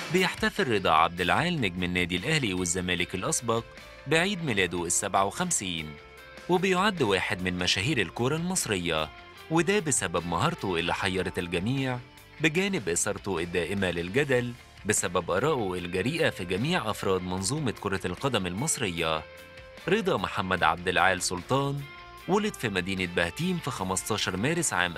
بيحتفل رضا عبد العال نجم النادي الأهلي والزمالك الأسبق بعيد ميلاده السبعة وخمسين وبيعد واحد من مشاهير الكرة المصرية وده بسبب مهارته اللي حيرت الجميع بجانب إثارته الدائمة للجدل بسبب آرائه الجريئة في جميع أفراد منظومة كرة القدم المصرية رضا محمد عبد العال سلطان ولد في مدينة بهتيم في 15 مارس عام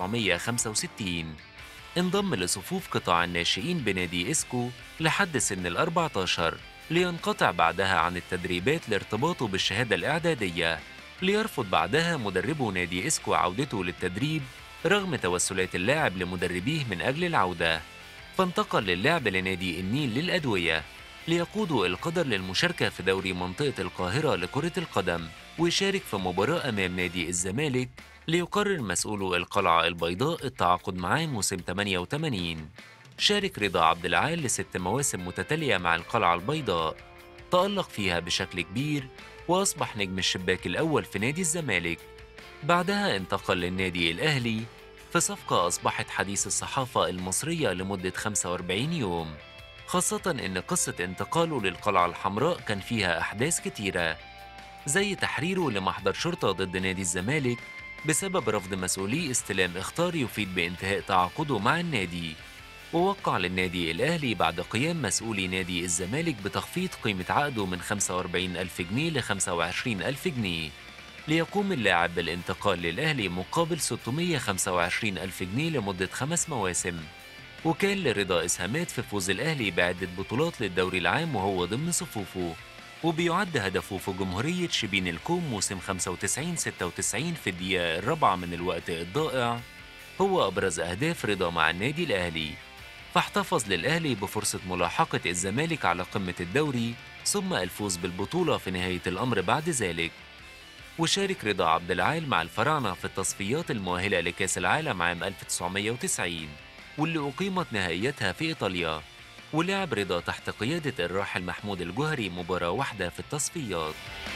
1965 انضم لصفوف قطاع الناشئين بنادي إسكو لحد سن ال 14 لينقطع بعدها عن التدريبات لارتباطه بالشهادة الإعدادية ليرفض بعدها مدربه نادي إسكو عودته للتدريب رغم توسلات اللاعب لمدربيه من أجل العودة فانتقل للعب لنادي النيل للأدوية ليقوده القدر للمشاركة في دوري منطقة القاهرة لكرة القدم ويشارك في مباراة أمام نادي الزمالك ليقرر مسؤول القلعة البيضاء التعاقد معاه موسم 88 شارك رضا عبد العال لست مواسم متتالية مع القلعة البيضاء تألق فيها بشكل كبير وأصبح نجم الشباك الأول في نادي الزمالك بعدها انتقل للنادي الأهلي في صفقة أصبحت حديث الصحافة المصرية لمدة 45 يوم خاصة إن قصة انتقاله للقلعة الحمراء كان فيها أحداث كتيرة زي تحريره لمحضر شرطة ضد نادي الزمالك بسبب رفض مسؤولي استلام اختار يفيد بانتهاء تعاقده مع النادي ووقع للنادي الأهلي بعد قيام مسؤولي نادي الزمالك بتخفيض قيمة عقده من 45 ألف جنيه ل 25 ألف جنيه ليقوم اللاعب بالانتقال للأهلي مقابل 625 ألف جنيه لمدة خمس مواسم وكان لرضا إسهامات في فوز الأهلي بعدة بطولات للدوري العام وهو ضمن صفوفه وبيعد هدفه في جمهورية شبين الكوم موسم 95-96 في الدقيقة الرابعة من الوقت الضائع هو أبرز أهداف رضا مع النادي الأهلي فاحتفظ للأهلي بفرصة ملاحقة الزمالك على قمة الدوري ثم الفوز بالبطولة في نهاية الأمر بعد ذلك وشارك رضا عبد العال مع الفراعنة في التصفيات المؤهلة لكأس العالم عام 1990 واللي أقيمت نهائيتها في إيطاليا ولعب رضا تحت قيادة الراحل محمود الجوهري مباراة واحدة في التصفيات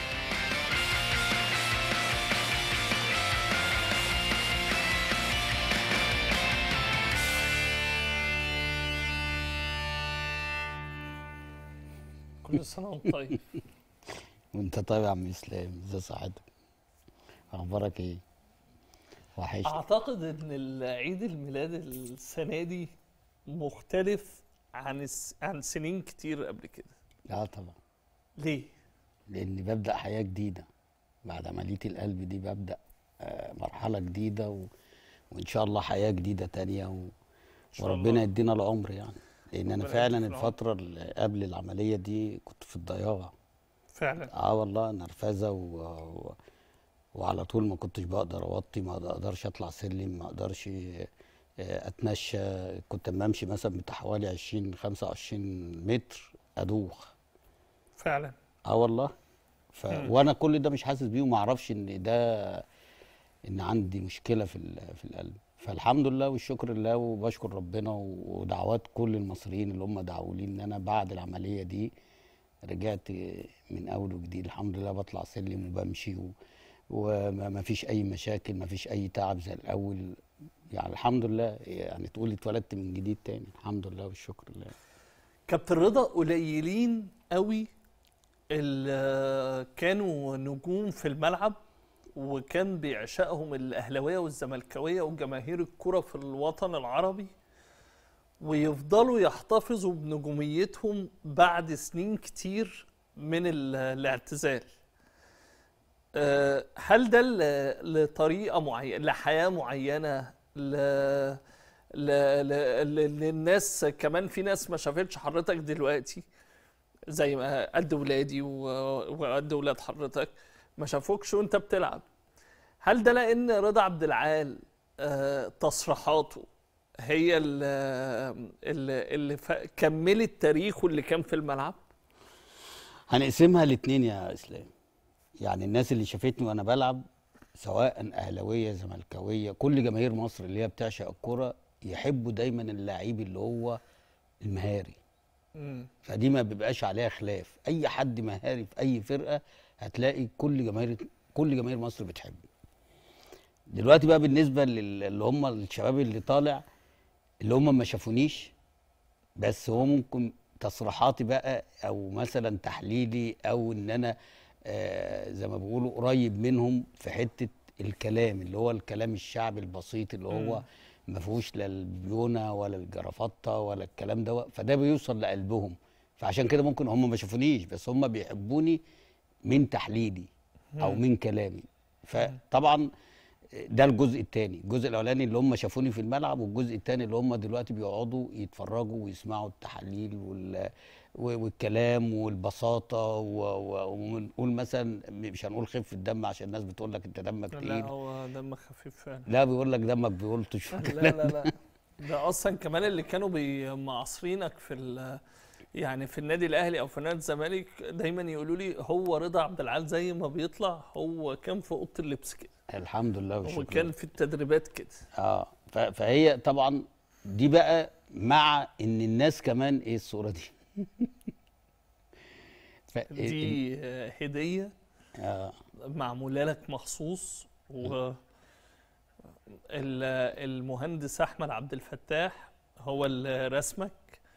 كل سنة وانت طيب وانت طيب يا عم اسلام ازي صحتك اخبارك ايه وحشت أعتقد إن عيد الميلاد السنة دي مختلف عن الس... عن سنين كتير قبل كده اه طبعا ليه؟ لاني ببدا حياه جديده بعد عمليه القلب دي ببدا آه، مرحله جديده و... وان شاء الله حياه جديده تانية و... شاء وربنا الله. يدينا العمر يعني لان انا ربنا فعلا يديك العمر. الفتره اللي قبل العمليه دي كنت في الضياع فعلا اه والله نرفزه و... و... وعلى طول ما كنتش بقدر اوطي ما اقدرش اطلع سلم ما اقدرش آه، اتمشى كنت اما امشي مثلا بتاع حوالي 20 25 متر ادوخ فعلا اه والله ف... مم. وانا كل ده مش حاسس بيه وما اعرفش ان ده ان عندي مشكله في ال- في القلب فالحمد لله والشكر لله وبشكر ربنا و- ودعوات كل المصريين اللي هم دعوا لي ان انا بعد العمليه دي رجعت من اول وجديد الحمد لله بطلع سلم وبمشي و... وما ما فيش اي مشاكل ما فيش اي تعب زي الاول يعني الحمد لله يعني تقول اتولدت من جديد تاني الحمد لله والشكر لله كابتن رضا قليلين قوي اللي كانوا نجوم في الملعب وكان بيعشقهم الاهلاويه والزملكاويه وجماهير الكره في الوطن العربي ويفضلوا يحتفظوا بنجوميتهم بعد سنين كتير من ال- الاعتزال آه، هل ده ل- لطريقه معينه لحياه معينه ل... ل... ل... ل... للناس كمان في ناس ما شافتش حضرتك دلوقتي زي ما قد ولادي و... وقد ولاد حضرتك ما شافوكش وانت بتلعب هل ده لان رضا عبد العال آه، تصريحاته هي اللي, اللي, اللي ف... كملت تاريخه اللي كان في الملعب هنقسمها الاتنين يا اسلام يعني الناس اللي شافتني وانا بلعب سواء اهلاويه زملكاويه كل جماهير مصر اللي هي بتعشق الكوره يحبوا دايما اللعيب اللي هو المهاري مم. فدي ما بيبقاش عليها خلاف اي حد مهاري في اي فرقه هتلاقي كل جماهير كل جماهير مصر بتحبه دلوقتي بقى بالنسبه لل- اللي هم الشباب اللي طالع اللي هم ما شافونيش بس هو ممكن تصريحاتي بقى او مثلا تحليلي او ان انا آه زي ما بيقولوا قريب منهم في حته الكلام اللي هو الكلام الشعبي البسيط اللي هو ما فيهوش لا البيونه ولا الجرافطه ولا الكلام ده فده بيوصل لقلبهم فعشان كده ممكن هم ما شافونيش بس هم بيحبوني من تحليلي او من كلامي فطبعا ده الجزء الثاني الجزء الاولاني اللي هم شافوني في الملعب والجزء الثاني اللي هم دلوقتي بيقعدوا يتفرجوا ويسمعوا التحاليل وال والكلام والبساطه و- و- ونقول مثلا مش هنقول خف الدم عشان الناس بتقول لك انت دمك لا تقيل هو دم خفيف فعلا لا بيقول لك دمك بيلطش لا لا لا ده اصلا كمان اللي كانوا بي- معاصرينك في ال- يعني في النادي الاهلي او في نادي الزمالك دايما يقولوا لي هو رضا عبد العال زي ما بيطلع هو كان في اوضه اللبس كده الحمد لله هو والشكر كان في التدريبات كده اه ف- فهي طبعا دي بقى مع ان الناس كمان ايه الصوره دي ف... دي آه، هديه آه معموله لك مخصوص و ال- المهندس احمد عبد الفتاح هو اللي رسمك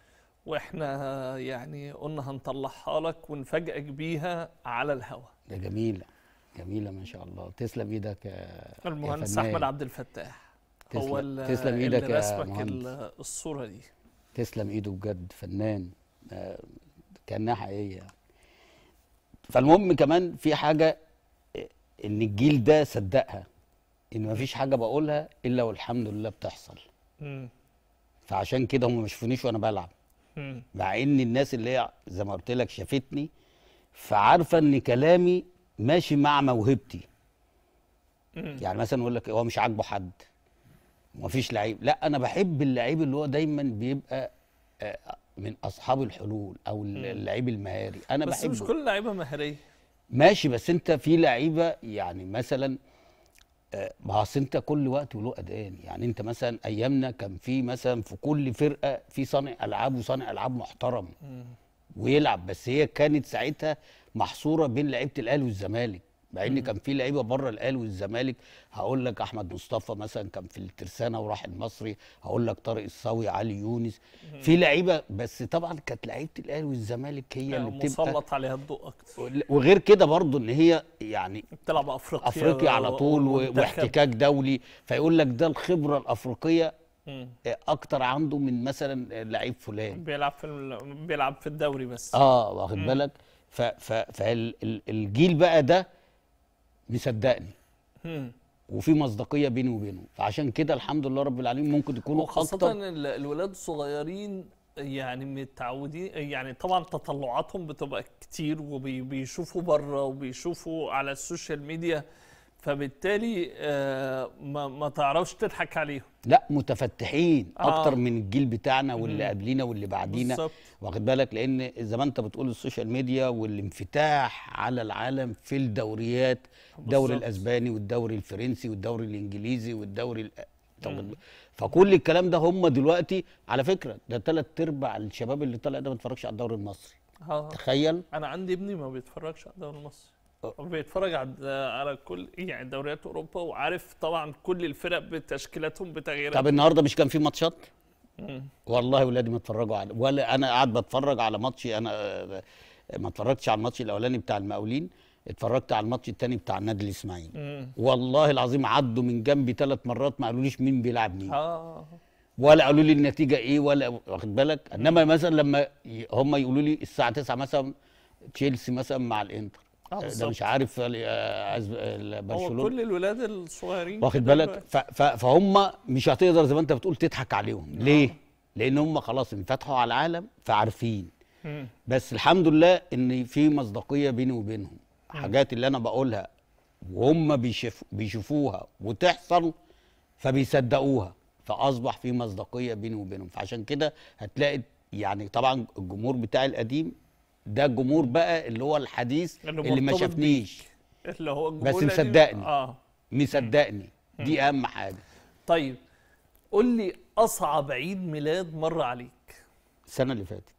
واحنا يعني قلنا هنطلعها لك ونفاجئك بيها على الهوا ده جميله جميله ما شاء الله تسلم ايدك يا يا المهندس فنان. احمد عبد الفتاح هو تسلم- ال- تسلم اللي إيدك يا رسمك مهندس. ال- الصوره دي تسلم ايده بجد فنان آه، كانها حقيقيه يعني. فالمهم كمان في حاجه آه، ان الجيل ده صدقها ان مفيش حاجه بقولها الا والحمد لله بتحصل مم. فعشان كده هم ما شافونيش وانا بلعب مم. مع ان الناس اللي هي زي ما قلت لك شافتني فعارفه ان كلامي ماشي مع موهبتي مم. يعني مثلا يقول لك هو مش عاجبه حد ومفيش لعيب لا انا بحب اللعيب اللي هو دايما بيبقى آه، من اصحاب الحلول او اللعيب المهاري انا بس مش بحبه كل اللعيبه مهاريه ماشي بس انت في لعيبه يعني مثلا آه، ما اصل انت كل وقت وله اذان يعني انت مثلا ايامنا كان في مثلا في كل فرقه في صانع العاب وصانع العاب محترم ويلعب بس هي كانت ساعتها محصوره بين لعيبه الاهلي والزمالك مع ان كان في لعيبه بره الاهلي والزمالك هقول لك احمد مصطفى مثلا كان في الترسانه وراح المصري هقول لك طارق الصاوي علي يونس في لعيبه بس طبعا كانت لعيبه الاهلي والزمالك هي اللي بتبقى مسلط عليها الضوء اكتر وغير كده برضو ان هي يعني بتلعب افريقيا افريقيا على طول و- ومنتخب. واحتكاك دولي فيقول لك ده الخبره الافريقيه مم. اكتر عنده من مثلا لعيب فلان بيلعب في ال... بيلعب في الدوري بس اه واخد بالك ف ف فالجيل بقى ده مصدقني مم. وفي مصداقيه بيني وبينه فعشان كده الحمد لله رب العالمين ممكن يكونوا وخاصة اكتر ال- الولاد الصغيرين يعني متعودين يعني طبعا تطلعاتهم بتبقى كتير وبيشوفوا بره وبيشوفوا على السوشيال ميديا فبالتالي آه، ما, ما تعرفش تضحك عليهم لا متفتحين آه. اكتر من الجيل بتاعنا واللي قبلينا واللي بعدينا بالظبط. واخد بالك لان زي ما انت بتقول السوشيال ميديا والانفتاح على العالم في الدوريات الدوري بالظبط. الاسباني والدوري الفرنسي والدوري الانجليزي والدوري ال... طب- فكل الكلام ده هم دلوقتي على فكره ده ثلاث ارباع الشباب اللي طالع ده ما بيتفرجش على الدوري المصري اه تخيل انا عندي ابني ما بيتفرجش على الدوري المصري أه. هو بيتفرج على على كل يعني دوريات اوروبا وعارف طبعا كل الفرق بتشكيلاتهم بتغييرات طب النهارده مش كان في ماتشات مم. والله ولادي ما اتفرجوا على ولا انا قاعد بتفرج على ماتشي انا آه، ما اتفرجتش على الماتش الاولاني بتاع المقاولين اتفرجت على الماتش الثاني بتاع النادي الاسماعيلي مم. والله العظيم عدوا من جنبي ثلاث مرات ما قالوليش مين بيلعب مين اه ولا قالوا لي النتيجه ايه ولا واخد بالك انما مثلا لما ي- هم يقولوا لي الساعه 9 مثلا تشيلسي مثلا مع الانتر آه، ده بالظبط. مش عارف آه، عايز- آه، هو برشلونه كل الولاد الصغيرين واخد كده بالك دلوقتي. ف- ف- فهم مش هتقدر زي ما انت بتقول تضحك عليهم ليه لان هم خلاص انفتحوا على العالم فعارفين مم. بس الحمد لله ان في مصداقيه بيني وبينهم حاجات اللي انا بقولها وهم بيشوف بيشوفوها وتحصل فبيصدقوها فاصبح في مصداقيه بيني وبينهم فعشان كده هتلاقي يعني طبعا الجمهور بتاعي القديم ده الجمهور بقى اللي هو الحديث اللي اللي ما مرتبط شافنيش اللي هو بس الجمهور القديم. مصدقني. اه مصدقني دي اهم حاجه طيب قول لي اصعب عيد ميلاد مر عليك السنه اللي فاتت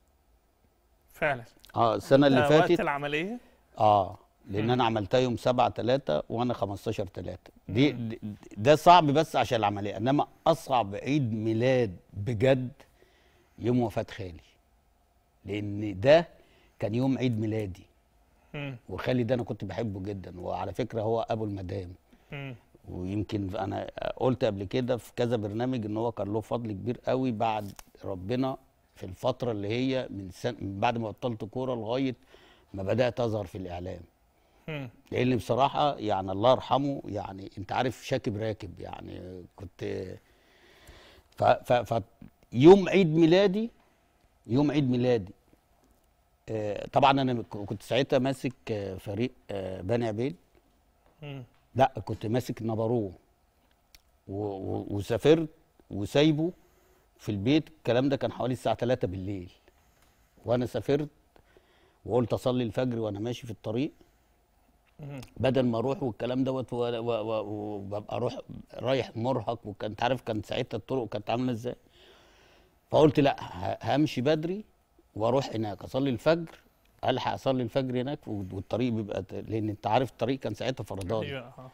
فعلا اه السنه اللي ده وقت فاتت العمليه اه لان انا عملتها يوم 7 3 وانا 15 3 دي دي- ده صعب بس عشان العمليه انما اصعب عيد ميلاد بجد يوم وفاه خالي لان ده كان يوم عيد ميلادي مم. وخالي ده انا كنت بحبه جدا وعلى فكره هو ابو المدام مم. ويمكن انا قلت قبل كده في كذا برنامج ان هو كان له فضل كبير قوي بعد ربنا في الفتره اللي هي من سنة من بعد ما بطلت كوره لغايه ما بدات اظهر في الاعلام مم. لان بصراحه يعني الله يرحمه يعني انت عارف شاكب راكب يعني كنت ف ف ف يوم عيد ميلادي يوم عيد ميلادي آه، طبعا انا كنت ساعتها ماسك آه، فريق آه، بني عبيد مم. لا كنت ماسك نبروه و- و- وسافرت وسايبه في البيت الكلام ده كان حوالي الساعه 3 بالليل وانا سافرت وقلت اصلي الفجر وانا ماشي في الطريق مم. بدل ما اروح والكلام دوت و- و- و- وببقى اروح رايح مرهق وكنت عارف كان ساعتها الطرق كانت عامله ازاي فقلت لا ه- همشي بدري واروح هناك اصلي الفجر الحق اصلي الفجر هناك والطريق بيبقى لان انت عارف الطريق كان ساعتها فرضاني ايوه آه.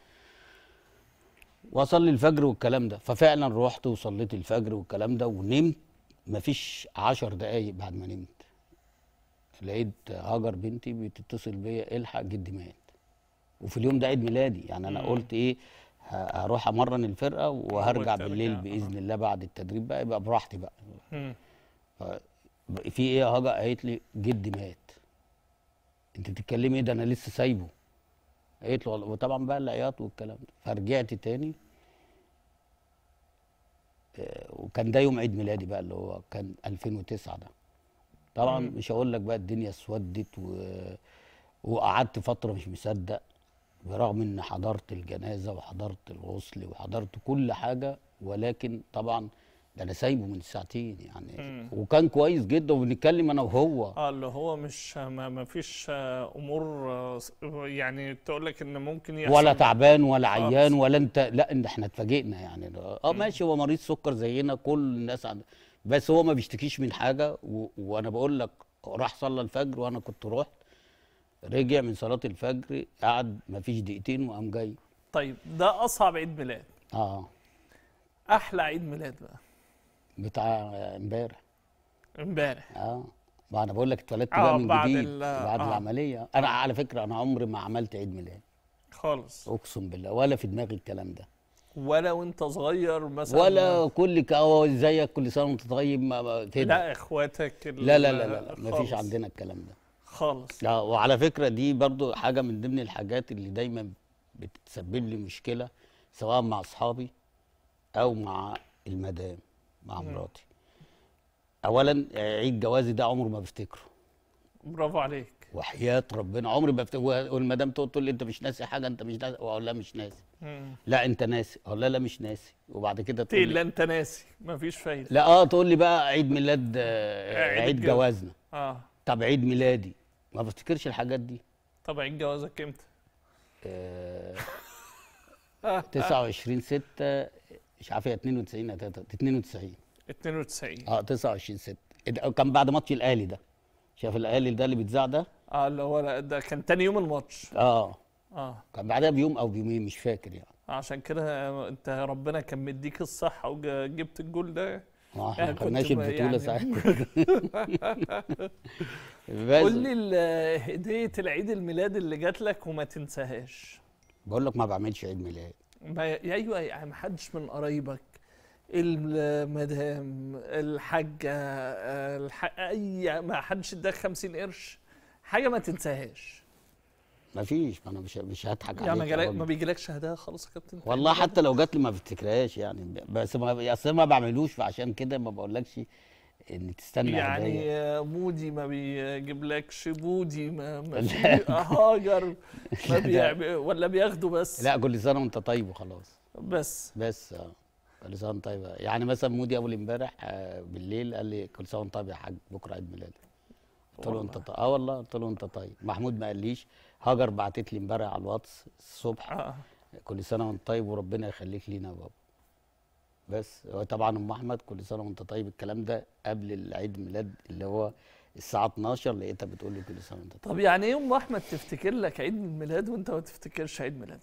واصلي الفجر والكلام ده ففعلا رحت وصليت الفجر والكلام ده ونمت مفيش عشر دقايق بعد ما نمت لقيت هاجر بنتي بتتصل بيا الحق جدي مات وفي اليوم ده عيد ميلادي يعني انا مم. قلت ايه ه- هروح امرن الفرقه وهرجع وترجع، بالليل آه. باذن الله بعد التدريب بقى يبقى براحتي بقى مم. ف- في ايه يا هاجر قالت لي جدي مات انت بتتكلمي ايه ده انا لسه سايبه قالت له والله- وطبعا بقى العياط والكلام ده فرجعت تاني آه، وكان ده يوم عيد ميلادي بقى اللي هو كان 2009 ده طبعا مم. مش هقول لك بقى الدنيا اسودت و... وقعدت فتره مش مصدق برغم ان حضرت الجنازه وحضرت الغسل وحضرت كل حاجه ولكن طبعا ده انا سايبه من ساعتين يعني مم. وكان كويس جدا وبنتكلم انا وهو اه اللي هو مش ما, ما فيش آه، امور آه، س- يعني تقول لك ان ممكن يحصل ولا تعبان ولا خالص. عيان ولا انت لا ان احنا اتفاجئنا يعني اه مم. ماشي هو مريض سكر زينا كل الناس عند بس هو ما بيشتكيش من حاجه و... وانا بقول لك راح صلى الفجر وانا كنت رحت رجع من صلاه الفجر قعد ما فيش دقيقتين وقام جاي طيب ده اصعب عيد ميلاد اه احلى عيد ميلاد بقى بتاع امبارح امبارح اه ما انا بقول لك اتولدت آه، بقى من بعد جديد ال- بعد آه. العمليه انا على فكره انا عمري ما عملت عيد ميلاد خالص اقسم بالله ولا في دماغي الكلام ده ولا وانت صغير مثلا ولا كل ك- اه ازيك كل سنه وانت طيب ما- ما كده لا اخواتك ال- لا لا لا لا, لا ما فيش خالص. عندنا الكلام ده خالص لا وعلى فكره دي برضو حاجه من ضمن الحاجات اللي دايما بتسبب لي مشكله سواء مع اصحابي او مع المدام مع مم. مراتي اولا عيد جوازي ده عمري ما بفتكره برافو عليك وحياه ربنا عمري ما بفتكره والمدام تقول تقول لي انت مش ناسي حاجه انت مش ناسي واقول لها مش ناسي مم. لا انت ناسي اقول لها لا مش ناسي وبعد كده تقول تقول لي لا انت ناسي مفيش فايده لا اه تقول لي بقى عيد ميلاد آه، عيد عيد الجواز. جوازنا اه طب عيد ميلادي ما بفتكرش الحاجات دي طب عيد جوازك امتى؟ آه، 29 6 مش عارف هي 92 ولا 92 92 اه 29 6 كان بعد ماتش الاهلي ده شايف الاهلي ده اللي بيتذاع ده اه اللي هو لا، ده كان تاني يوم الماتش اه اه كان بعدها بيوم او بيومين مش فاكر يعني عشان كده انت ربنا كان مديك الصحة وجبت الجول ده اه احنا يعني ما خدناش كنت ب- البطوله يعني- ساعتها قول بس لي ال- هدية العيد الميلاد اللي جات لك وما تنساهاش بقول لك ما بعملش عيد ميلاد ما ايوه يعني ما حدش من قرايبك المدام الحاجة الح... اي ما حدش اداك 50 قرش حاجة ما تنساهاش ما فيش ما انا مش مش هضحك يعني ما, عليك يا جالك راجل. ما بيجيلكش هدايا خالص يا كابتن والله حتى لو جات لي ما بفتكرهاش يعني بس ما اصل ما بعملوش فعشان كده ما بقولكش ان تستنى يعني هدايا. مودي ما بيجيبلكش بودي ما, ما لا. في هاجر ما لا. بيعمل ولا بياخدوا بس لا كل سنه وانت طيب وخلاص بس بس اه كل سنه وانت طيب يعني مثلا مودي اول امبارح آه، بالليل قال لي كل سنه وانت طيب يا حاج بكره عيد ميلادك قلت له انت والله. طيب اه والله قلت له انت طيب محمود ما قاليش هاجر بعتت لي امبارح على الواتس الصبح آه. كل سنه وانت طيب وربنا يخليك لينا يا بابا بس هو طبعا ام احمد كل سنه وانت طيب الكلام ده قبل العيد الميلاد اللي هو الساعه 12 لقيتها بتقول لي كل سنه وانت طيب طب يعني ايه ام احمد تفتكر لك عيد الميلاد وانت ما تفتكرش عيد ميلاد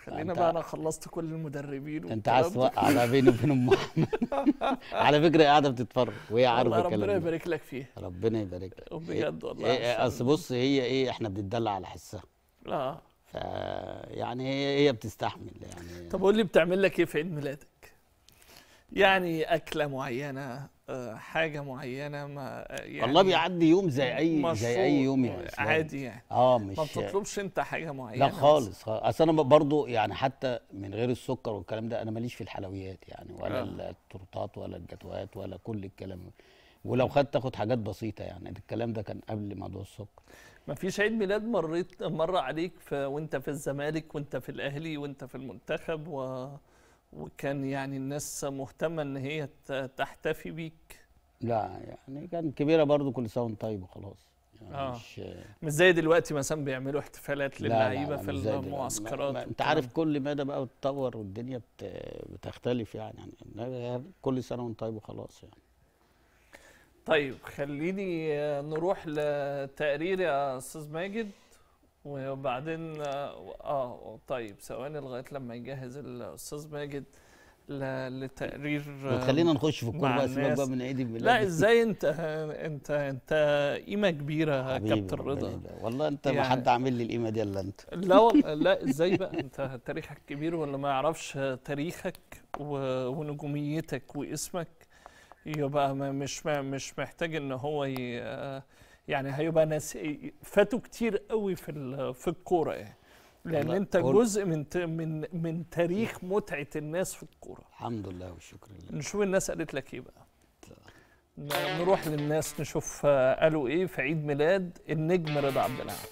خلينا أنت- بقى انا خلصت كل المدربين انت عايز والكلام ده. توقع بقى بيني وبين ام احمد على فكره هي قاعده بتتفرج وهي والله عارفه ربنا الكلام ده يبارك لك فيها ربنا يبارك لك بجد والله إيه عشان- اصل بص هي ايه احنا بنتدلع على حسها اه ف يعني هي هي بتستحمل يعني طب قول لي بتعمل لك ايه في عيد ميلادك يعني اكله معينه آه، حاجه معينه ما آه، يعني والله بيعدي يوم زي اي زي مشروع اي يوم يعني إسلام. عادي يعني اه ما مش بتطلبش انت حاجه معينه لا خالص خالص اصل انا برضو يعني حتى من غير السكر والكلام ده انا ماليش في الحلويات يعني ولا آه. التورتات ولا الجاتوهات ولا كل الكلام ده. ولو خدت اخد حاجات بسيطه يعني الكلام ده كان قبل موضوع السكر ما فيش عيد ميلاد مريت مر عليك في وانت في الزمالك وانت في الاهلي وانت في المنتخب و... وكان يعني الناس مهتمه ان هي ت- تحتفي بيك لا يعني كان كبيره برضو كل سنه وانت طيب وخلاص يعني آه. مش مش زي دلوقتي مثلا بيعملوا احتفالات لا لا للعيبه لا في مش زي دلوقتي. المعسكرات ما- ما انت والكلام عارف ده. كل مدى بقى بتطور والدنيا بت... بتختلف يعني يعني كل سنه وانت طيب وخلاص يعني طيب خليني آه، نروح لتقرير يا استاذ ماجد وبعدين اه آه، طيب ثواني لغايه لما يجهز الاستاذ ماجد ل- لتقرير آه، وتخلينا نخش في الكوره مع بقى سيبك الناس. بقى من عيد الميلاد لا ازاي انت انت انت قيمه كبيره يا حبيبي كابتن ربنا رضا يبارك. والله انت ما يعني- حد عامل لي القيمه دي الا انت لا والله- لا ازاي بقى انت تاريخك كبير ولا ما يعرفش تاريخك و- ونجوميتك واسمك يبقى ما مش ما مش محتاج ان هو ي يعني هيبقى ناس فاتوا كتير قوي في ال- في الكوره يعني لان والله انت قول. جزء من ت- من من تاريخ متعه الناس في الكوره الحمد لله والشكر لله نشوف الناس قالت لك ايه بقى ن- نروح للناس نشوف آه، قالوا ايه في عيد ميلاد النجم رضا عبد العال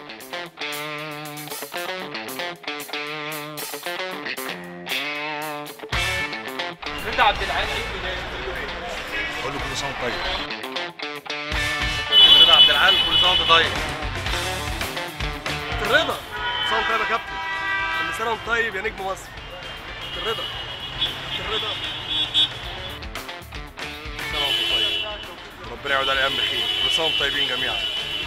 رضا عبد العال عيد ميلاد تقول له ايه؟ اقول له كل سنه وأنت طيب رضا عبد العال كل سنه وانت طيب الرضا كل سنه وأنت طيب يا كابتن كل سنه وانت طيب يا نجم مصر الرضا الرضا كل سنه وانت طيب ربنا يعود على الايام بخير كل سنه وانتم طيبين جميعا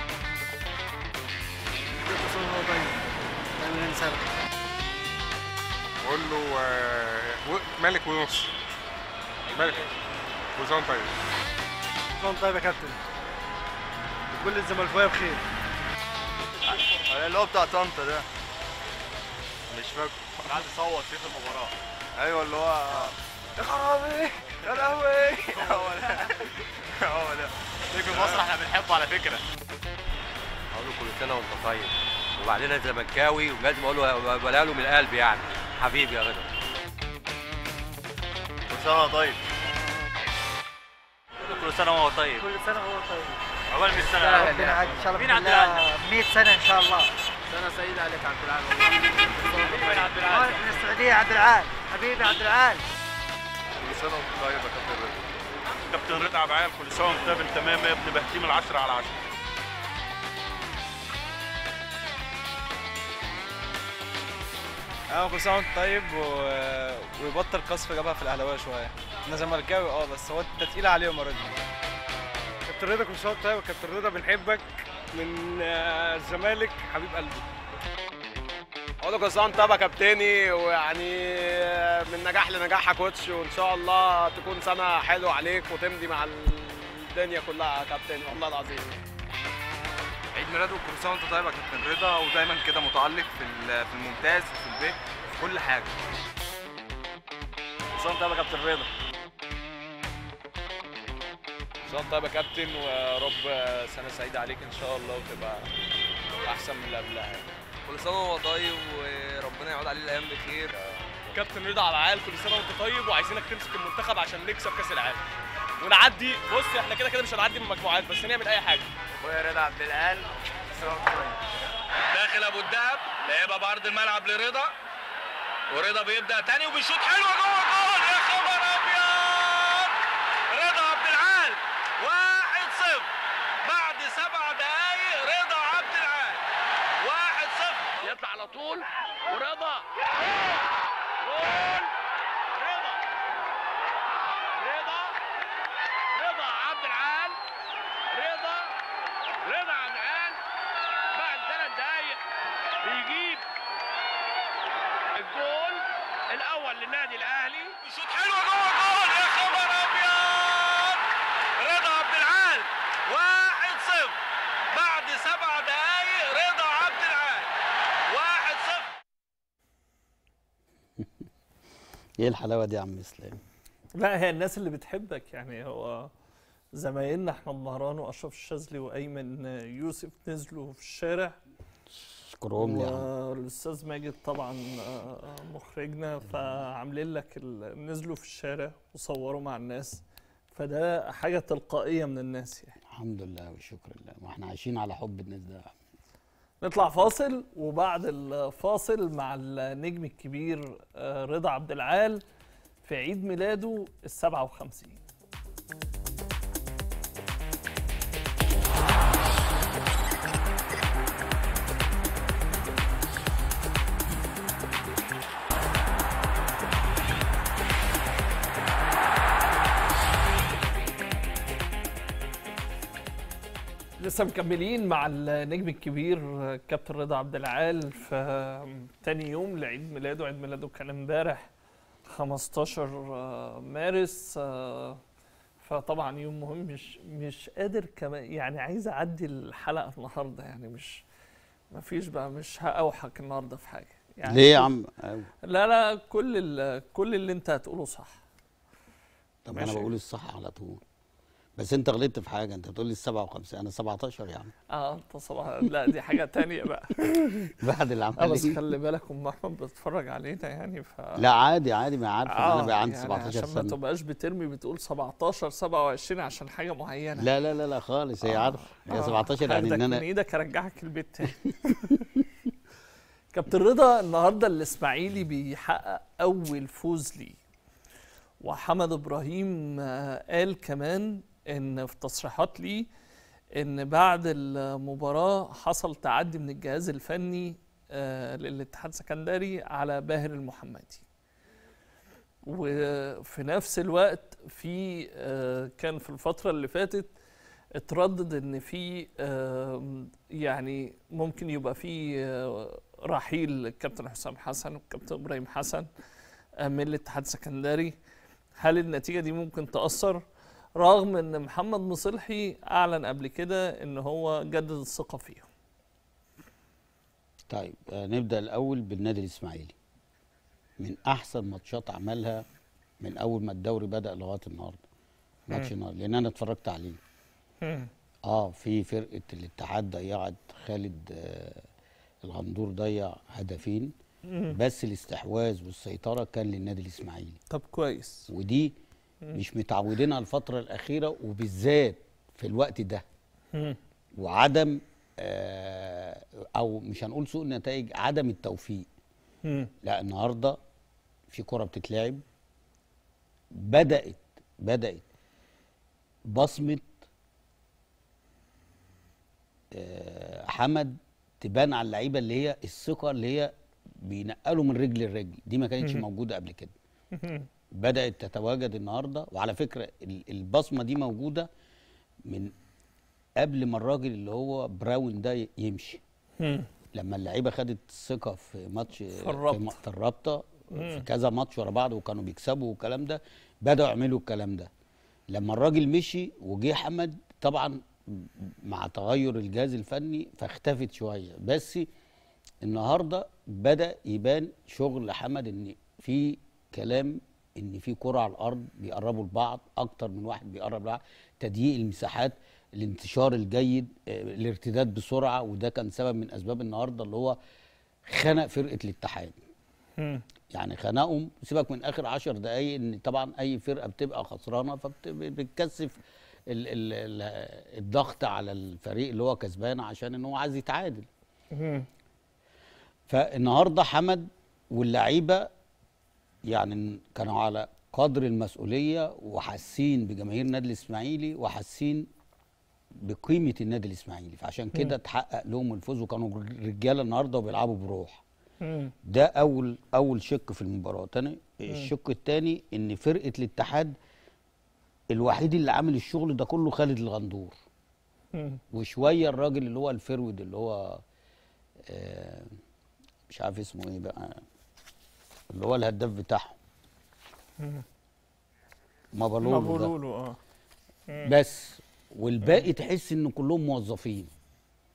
كل سنه وانت طيب من سنه قول له آه، و- ملك ونص ملك كل سنه وأنت طيب كل سنه وانت طيب يا كابتن وكل الزملكاويه بخير اللي هو بتاع طنطا ده مش فاكر قاعد يصوت فيه في المباراه ايوه اللي هو يا خرابي يا لهوي هو ده هو ده نجم مصر احنا بنحبه على فكره اقول له كل سنه وانت طيب وبعدين انا زملكاوي ولازم اقول له بقولها له من القلب يعني حبيبي يا رضا كل سنه وأنت طيب كل سنه وهو طيب كل سنة وهو طيب عقبال 100 سنه ربنا يعاد ان شاء الله مين بإذن عبد الله 100 سنة ان شاء الله سنه سعيده عليك عبد العال والله عبد مالك من السعودية عبد العال حبيبي عبد العال كل سنه وانت طيب يا كابتن رضا كابتن رضا عبعال كل سنه وانت طيب تمام يا ابن بهتيم العشرة على عشرة اه كل سنه وانت طيب و... ويبطل قصف جبهه في الاهلاويه شويه انا زملكاوي اه بس هو انت تقيل عليهم يا رضا كابتن رضا كل سنه وانت طيب كابتن رضا بنحبك من آه، الزمالك حبيب قلبي اقول له كل سنه وانت طيب يا كابتني ويعني من نجاح لنجاح يا كوتش وان شاء الله تكون سنه حلوه عليك وتمضي مع الدنيا كلها يا كابتن والله العظيم عيد ميلاده كل سنه وانت طيب يا كابتن رضا ودايما كده متالق في ال- في الممتاز وفي البيت في كل حاجه كل سنه وانت طيب يا كابتن رضا كل سنه وانت طيب يا كابتن ورب سنه سعيده عليك ان شاء الله وتبقى احسن من اللي قبلها كل سنه وهو طيب وربنا يعود عليه الايام بخير كابتن رضا عبعال كل سنه وانت طيب وعايزينك تمسك المنتخب عشان نكسب كاس العالم ونعدي بص احنا كده كده مش هنعدي من المجموعات بس نعمل اي حاجه اخويا رضا عبد العال كل سنه وانت طيب داخل ابو الدهب لعبها بعرض الملعب لرضا ورضا بيبدا تاني وبيشوط حلوه جوه جول يا خبر ابيض رضا عبد العال 1-0 بعد سبع دقايق رضا عبد العال 1-0 يطلع على طول ورضا جول رضا رضا رضا عبد العال رضا رضا عبد العال بعد ثلاث دقايق بيجيب ايه الحلاوه دي يا عم اسلام لا هي الناس اللي بتحبك يعني هو زمايلنا احمد مهران واشرف الشاذلي وايمن يوسف نزلوا في الشارع اشكرهم لي يا عم والاستاذ ماجد طبعا آه، مخرجنا فعاملين لك ال- نزلوا في الشارع وصوروا مع الناس فده حاجه تلقائيه من الناس يعني الحمد لله والشكر لله ما احنا عايشين على حب الناس ده نطلع فاصل وبعد الفاصل مع النجم الكبير آه، رضا عبد العال في عيد ميلاده ال 57 لسه مكملين مع النجم الكبير كابتن رضا عبد العال في تاني يوم لعيد ميلاده عيد ميلاده كان امبارح 15 مارس آه، فطبعا يوم مهم مش مش قادر كمان يعني عايز اعدي الحلقه النهارده يعني مش ما فيش بقى مش هأوحك النهارده في حاجه يعني ليه يا عم أيوة. لا لا كل ال- كل اللي انت هتقوله صح طب انا ماشي. بقول الصح على طول بس انت غلطت في حاجه انت بتقول لي 57 انا 17 يا عم اه انت صباح لا دي حاجه تانية بقى بعد اه العمليه بس خلي بالك ام احمد بتتفرج علينا يعني ف لا عادي عادي ما عارف ان انا بقى عندي يعني 17 عشان ما سنه تبقاش بترمي بتقول 17 27 عشان حاجه معينه لا لا لا لا خالص هي عارفه هي 17 يعني ان هاخدك من انا ايدك ارجعك البيت تاني كابتن رضا النهارده الاسماعيلي بيحقق اول فوز ليه وحمد ابراهيم آه، قال كمان ان في تصريحات ليه ان بعد المباراه حصل تعدي من الجهاز الفني آه، للاتحاد السكندري على باهر المحمدي وفي نفس الوقت في آه، كان في الفتره اللي فاتت اتردد ان في آم، يعني ممكن يبقى في آه، رحيل الكابتن حسام حسن والكابتن ابراهيم حسن آه، من الاتحاد السكندري هل النتيجه دي ممكن تاثر رغم ان محمد مصلحي اعلن قبل كده ان هو جدد الثقه فيهم طيب آه، نبدا الاول بالنادي الاسماعيلي من احسن ماتشات عملها من اول ما الدوري بدا لغايه النهارده ماتش النهارده لان انا اتفرجت عليه اه في فرقه الاتحاد ضيعت خالد آه الغندور ضيع هدفين بس الاستحواذ والسيطره كان للنادي الاسماعيلي طب كويس ودي مش متعودين على الفتره الاخيره وبالذات في الوقت ده وعدم آه او مش هنقول سوء النتائج عدم التوفيق لا النهارده في كره بتتلعب بدات بدات بصمه آه، حمد تبان على اللعيبه اللي هي الثقه اللي هي بينقلوا من رجل لرجل دي ما كانتش موجوده قبل كده بدات تتواجد النهارده وعلى فكره ال- البصمه دي موجوده من قبل ما الراجل اللي هو براون ده ي- يمشي لما اللعيبه خدت الثقه في ماتش في, الرابطة. م- في الرابطه في كذا ماتش ورا بعض وكانوا بيكسبوا والكلام ده بداوا يعملوا الكلام ده لما الراجل مشي وجه حمد طبعا مع تغير الجهاز الفني فاختفت شويه بس النهارده بدا يبان شغل حمد ان في كلام ان في كره على الارض بيقربوا لبعض اكتر من واحد بيقرب لبعض تضييق المساحات الانتشار الجيد آه، الارتداد بسرعه وده كان سبب من اسباب النهارده اللي هو خنق فرقه الاتحاد يعني خنقهم سيبك من اخر عشر دقايق ان طبعا اي فرقه بتبقى خسرانه فبتكثف ال ال ال الضغط على الفريق اللي هو كسبان عشان ان هو عايز يتعادل فالنهارده حمد واللعيبه يعني كانوا على قدر المسؤوليه وحاسين بجماهير النادي الاسماعيلي وحاسين بقيمه النادي الاسماعيلي فعشان كده اتحقق لهم الفوز وكانوا رجاله النهارده وبيلعبوا بروح ده اول اول شق في المباراه تاني الشق الثاني ان فرقه الاتحاد الوحيد اللي عامل الشغل ده كله خالد الغندور وشويه الراجل اللي هو الفرود اللي هو آه مش عارف اسمه ايه بقى اللي هو الهداف بتاعهم مبلولو ده مبولولو اه بس والباقي تحس ان كلهم موظفين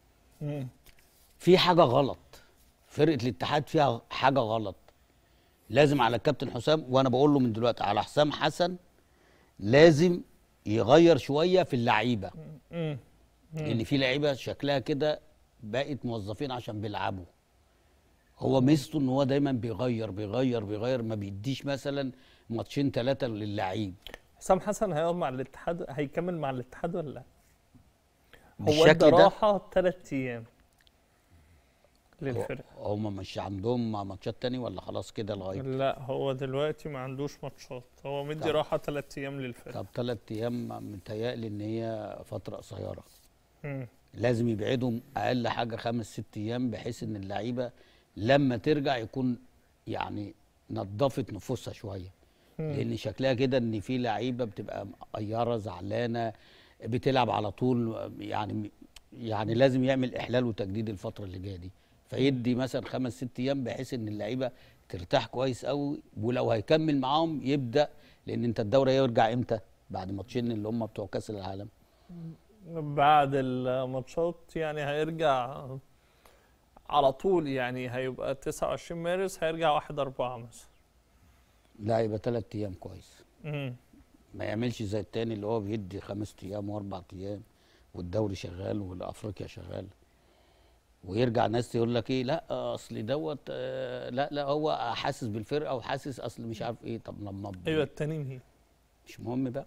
في حاجه غلط فرقه الاتحاد فيها حاجه غلط لازم على الكابتن حسام وانا بقول له من دلوقتي على حسام حسن لازم يغير شويه في اللعيبه مم. لان في لعيبه شكلها كده بقت موظفين عشان بيلعبوا هو ميزته ان هو دايما بيغير بيغير بيغير ما بيديش مثلا ماتشين ثلاثه للعيب حسام حسن هيقعد مع الاتحاد هيكمل مع الاتحاد ولا لا؟ هو بالشكل ادى ده راحه ثلاث ايام للفرقه هم مش عندهم ماتشات تاني ولا خلاص كده لغايه لا هو دلوقتي ما عندوش ماتشات هو مدي طب. راحه ثلاث ايام للفرقه طب ثلاث ايام متهيألي ان هي فتره قصيره مم. لازم يبعدهم اقل حاجه خمس ست ايام بحيث ان اللعيبه لما ترجع يكون يعني نظفت نفوسها شويه لان شكلها كده ان في لعيبه بتبقى مقيره زعلانه بتلعب على طول يعني يعني لازم يعمل احلال وتجديد الفتره اللي جايه دي فيدي مثلا خمس ست ايام بحيث ان اللعيبه ترتاح كويس قوي ولو هيكمل معاهم يبدا لان انت الدوري هيرجع امتى بعد ماتشين اللي هم بتوع كاس العالم بعد الماتشات يعني هيرجع على طول يعني هيبقى 29 مارس هيرجع 1 4 مثلا لا يبقى ثلاث ايام كويس مم. ما يعملش زي التاني اللي هو بيدي خمس ايام واربع ايام والدوري شغال والافريقيا شغال ويرجع ناس يقول لك ايه لا اصل دوت آه، لا لا هو حاسس بالفرقه وحاسس اصل مش عارف ايه طب لما ب- ايوه التاني مين؟ مش مهم بقى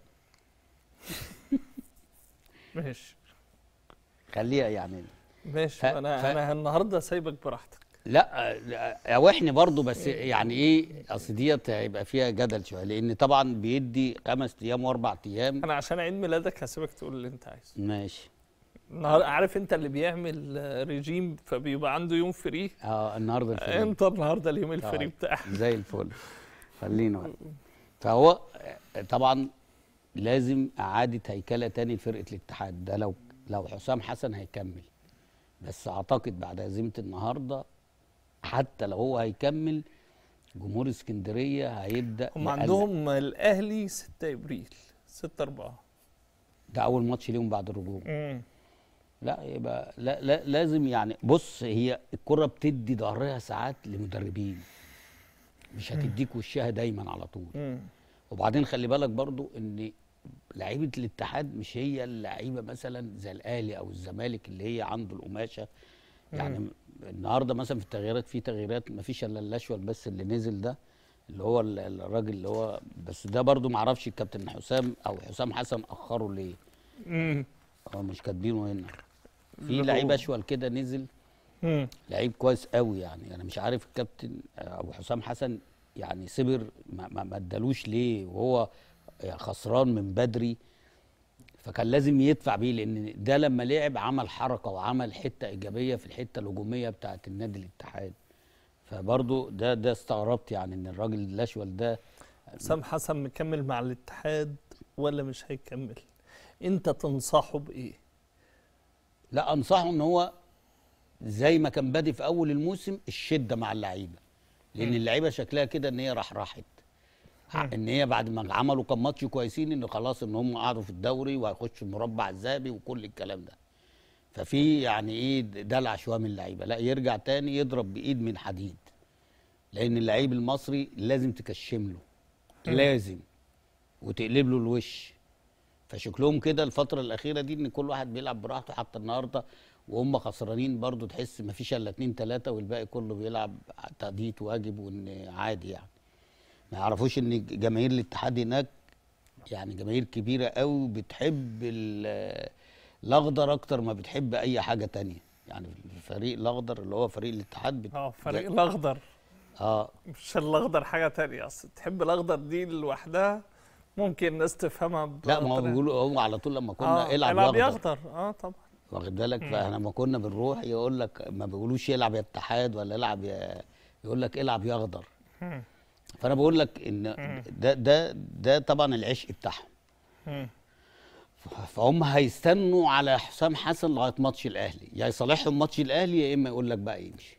ماشي خليها يعني ماشي ف- انا ف- انا النهارده سايبك براحتك لا لا، اوحني برضو بس يعني ايه اصل ديت هيبقى فيها جدل شويه لان طبعا بيدي خمس ايام واربع ايام انا عشان عيد ميلادك هسيبك تقول اللي انت عايزه ماشي النهار عارف انت اللي بيعمل آه، ريجيم فبيبقى عنده يوم فري اه النهارده الفريق. انت النهارده اليوم الفري طيب. بتاعك زي الفل خلينا بقى. فهو طبعا لازم اعاده هيكله تاني لفرقه الاتحاد ده لو لو حسام حسن هيكمل بس اعتقد بعد هزيمه النهارده حتى لو هو هيكمل جمهور اسكندريه هيبدا هم يقلق. عندهم الاهلي 6 ابريل 6 4 ده اول ماتش ليهم بعد الرجوع امم لا يبقى لا, لا لازم يعني بص هي الكره بتدي ظهرها ساعات لمدربين مش هتديك وشها دايما على طول امم وبعدين خلي بالك برضو ان لعيبه الاتحاد مش هي اللعيبه مثلا زي الاهلي او الزمالك اللي هي عنده القماشه يعني النهارده مثلا في التغييرات في تغييرات ما فيش الا الاشول بس اللي نزل ده اللي هو ال- الراجل اللي هو بس ده برضو ما اعرفش الكابتن حسام او حسام حسن اخره ليه امم هو مش كاتبينه هنا في اللي هو- لعيب اشول كده نزل امم لعيب كويس قوي يعني انا مش عارف الكابتن ابو حسام حسن يعني صبر ما, ما, ما ادالوش ليه وهو خسران من بدري فكان لازم يدفع بيه لان ده لما لعب عمل حركه وعمل حته ايجابيه في الحته الهجوميه بتاعه النادي الاتحاد فبرضه ده ده استغربت يعني ان الراجل الاشول ده حسام حسن مكمل مع الاتحاد ولا مش هيكمل انت تنصحه بايه لا انصحه ان هو زي ما كان بادئ في اول الموسم الشده مع اللعيبه لان اللعيبه شكلها كده ان هي راح راحت ان هي بعد ما عملوا كام ماتش كويسين ان خلاص ان هم قعدوا في الدوري وهيخشوا المربع الذهبي وكل الكلام ده ففي يعني ايه دلع شويه من اللعيبه لا يرجع تاني يضرب بايد من حديد لان اللعيب المصري لازم تكشم له لازم وتقلب له الوش فشكلهم كده الفترة الأخيرة دي إن كل واحد بيلعب براحته حتى النهاردة وهم خسرانين برضو تحس ما فيش إلا اتنين تلاتة والباقي كله بيلعب تأدية واجب وإن عادي يعني ما يعرفوش إن جماهير الاتحاد هناك يعني جماهير كبيرة قوي بتحب ال- الأخضر أكتر ما بتحب أي حاجة تانية يعني الفريق الأخضر اللي هو فريق الاتحاد بت... اه فريق الاخضر اه مش الاخضر حاجه تانية اصل تحب الاخضر دي لوحدها ممكن الناس تفهمها لا ما هو بطريقة- بيقولوا هو على طول لما كنا آه، العب العب يا يا أخضر اخضر اه طبعا واخد بالك فاحنا لما كنا بنروح يقول لك ما بيقولوش يلعب يا اتحاد ولا يلعب يا يقول لك العب يا اخضر مم. فانا بقول لك ان ده ده ده طبعا العشق بتاعهم مم. فهم هيستنوا على حسام حسن لغايه ماتش الاهلي يا يصالحهم ماتش الاهلي يا اما يقول لك بقى يمشي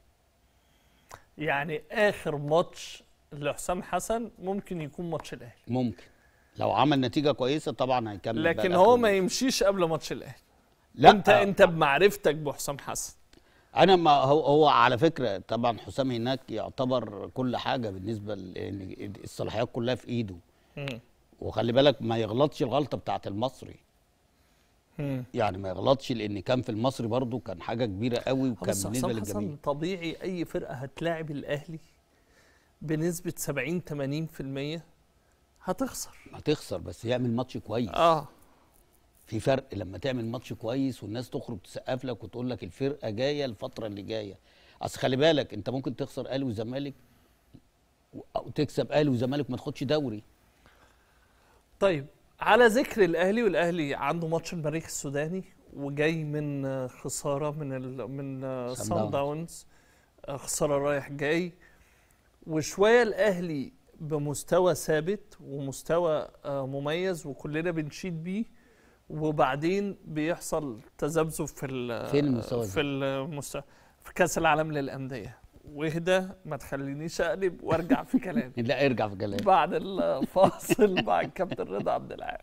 يعني اخر ماتش لحسام حسن ممكن يكون ماتش الاهلي ممكن لو عمل نتيجه كويسه طبعا هيكمل بقى لكن لآخر هو ما الموسم. يمشيش قبل ماتش الاهلي لا انت انت بمعرفتك بحسام حسن انا ما هو هو على فكره طبعا حسام هناك يعتبر كل حاجه بالنسبه لان الصلاحيات كلها في ايده مم. وخلي بالك ما يغلطش الغلطه بتاعت المصري مم. يعني ما يغلطش لان كان في المصري برضو كان حاجه كبيره قوي وكان بس بالنسبه حسام للجميع حسن طبيعي اي فرقه هتلاعب الاهلي بنسبه 70 80% هتخسر هتخسر بس يعمل ماتش كويس اه في فرق لما تعمل ماتش كويس والناس تخرج تسقف لك وتقول لك الفرقه جايه الفتره اللي جايه اصل خلي بالك انت ممكن تخسر اهلي وزمالك او تكسب اهلي وزمالك ما تاخدش دوري طيب على ذكر الاهلي والاهلي عنده ماتش المريخ السوداني وجاي من آه، خساره من ال من سان سان داونز. داونز آه، خساره رايح جاي وشويه الاهلي بمستوى ثابت ومستوى آه، مميز وكلنا بنشيد بيه وبعدين بيحصل تذبذب في ال- فين المستوى في المستوى في كاس العالم للانديه واهدى ما تخلينيش اقلب وارجع في كلامي لا ارجع في كلامك بعد الفاصل مع الكابتن رضا عبد العال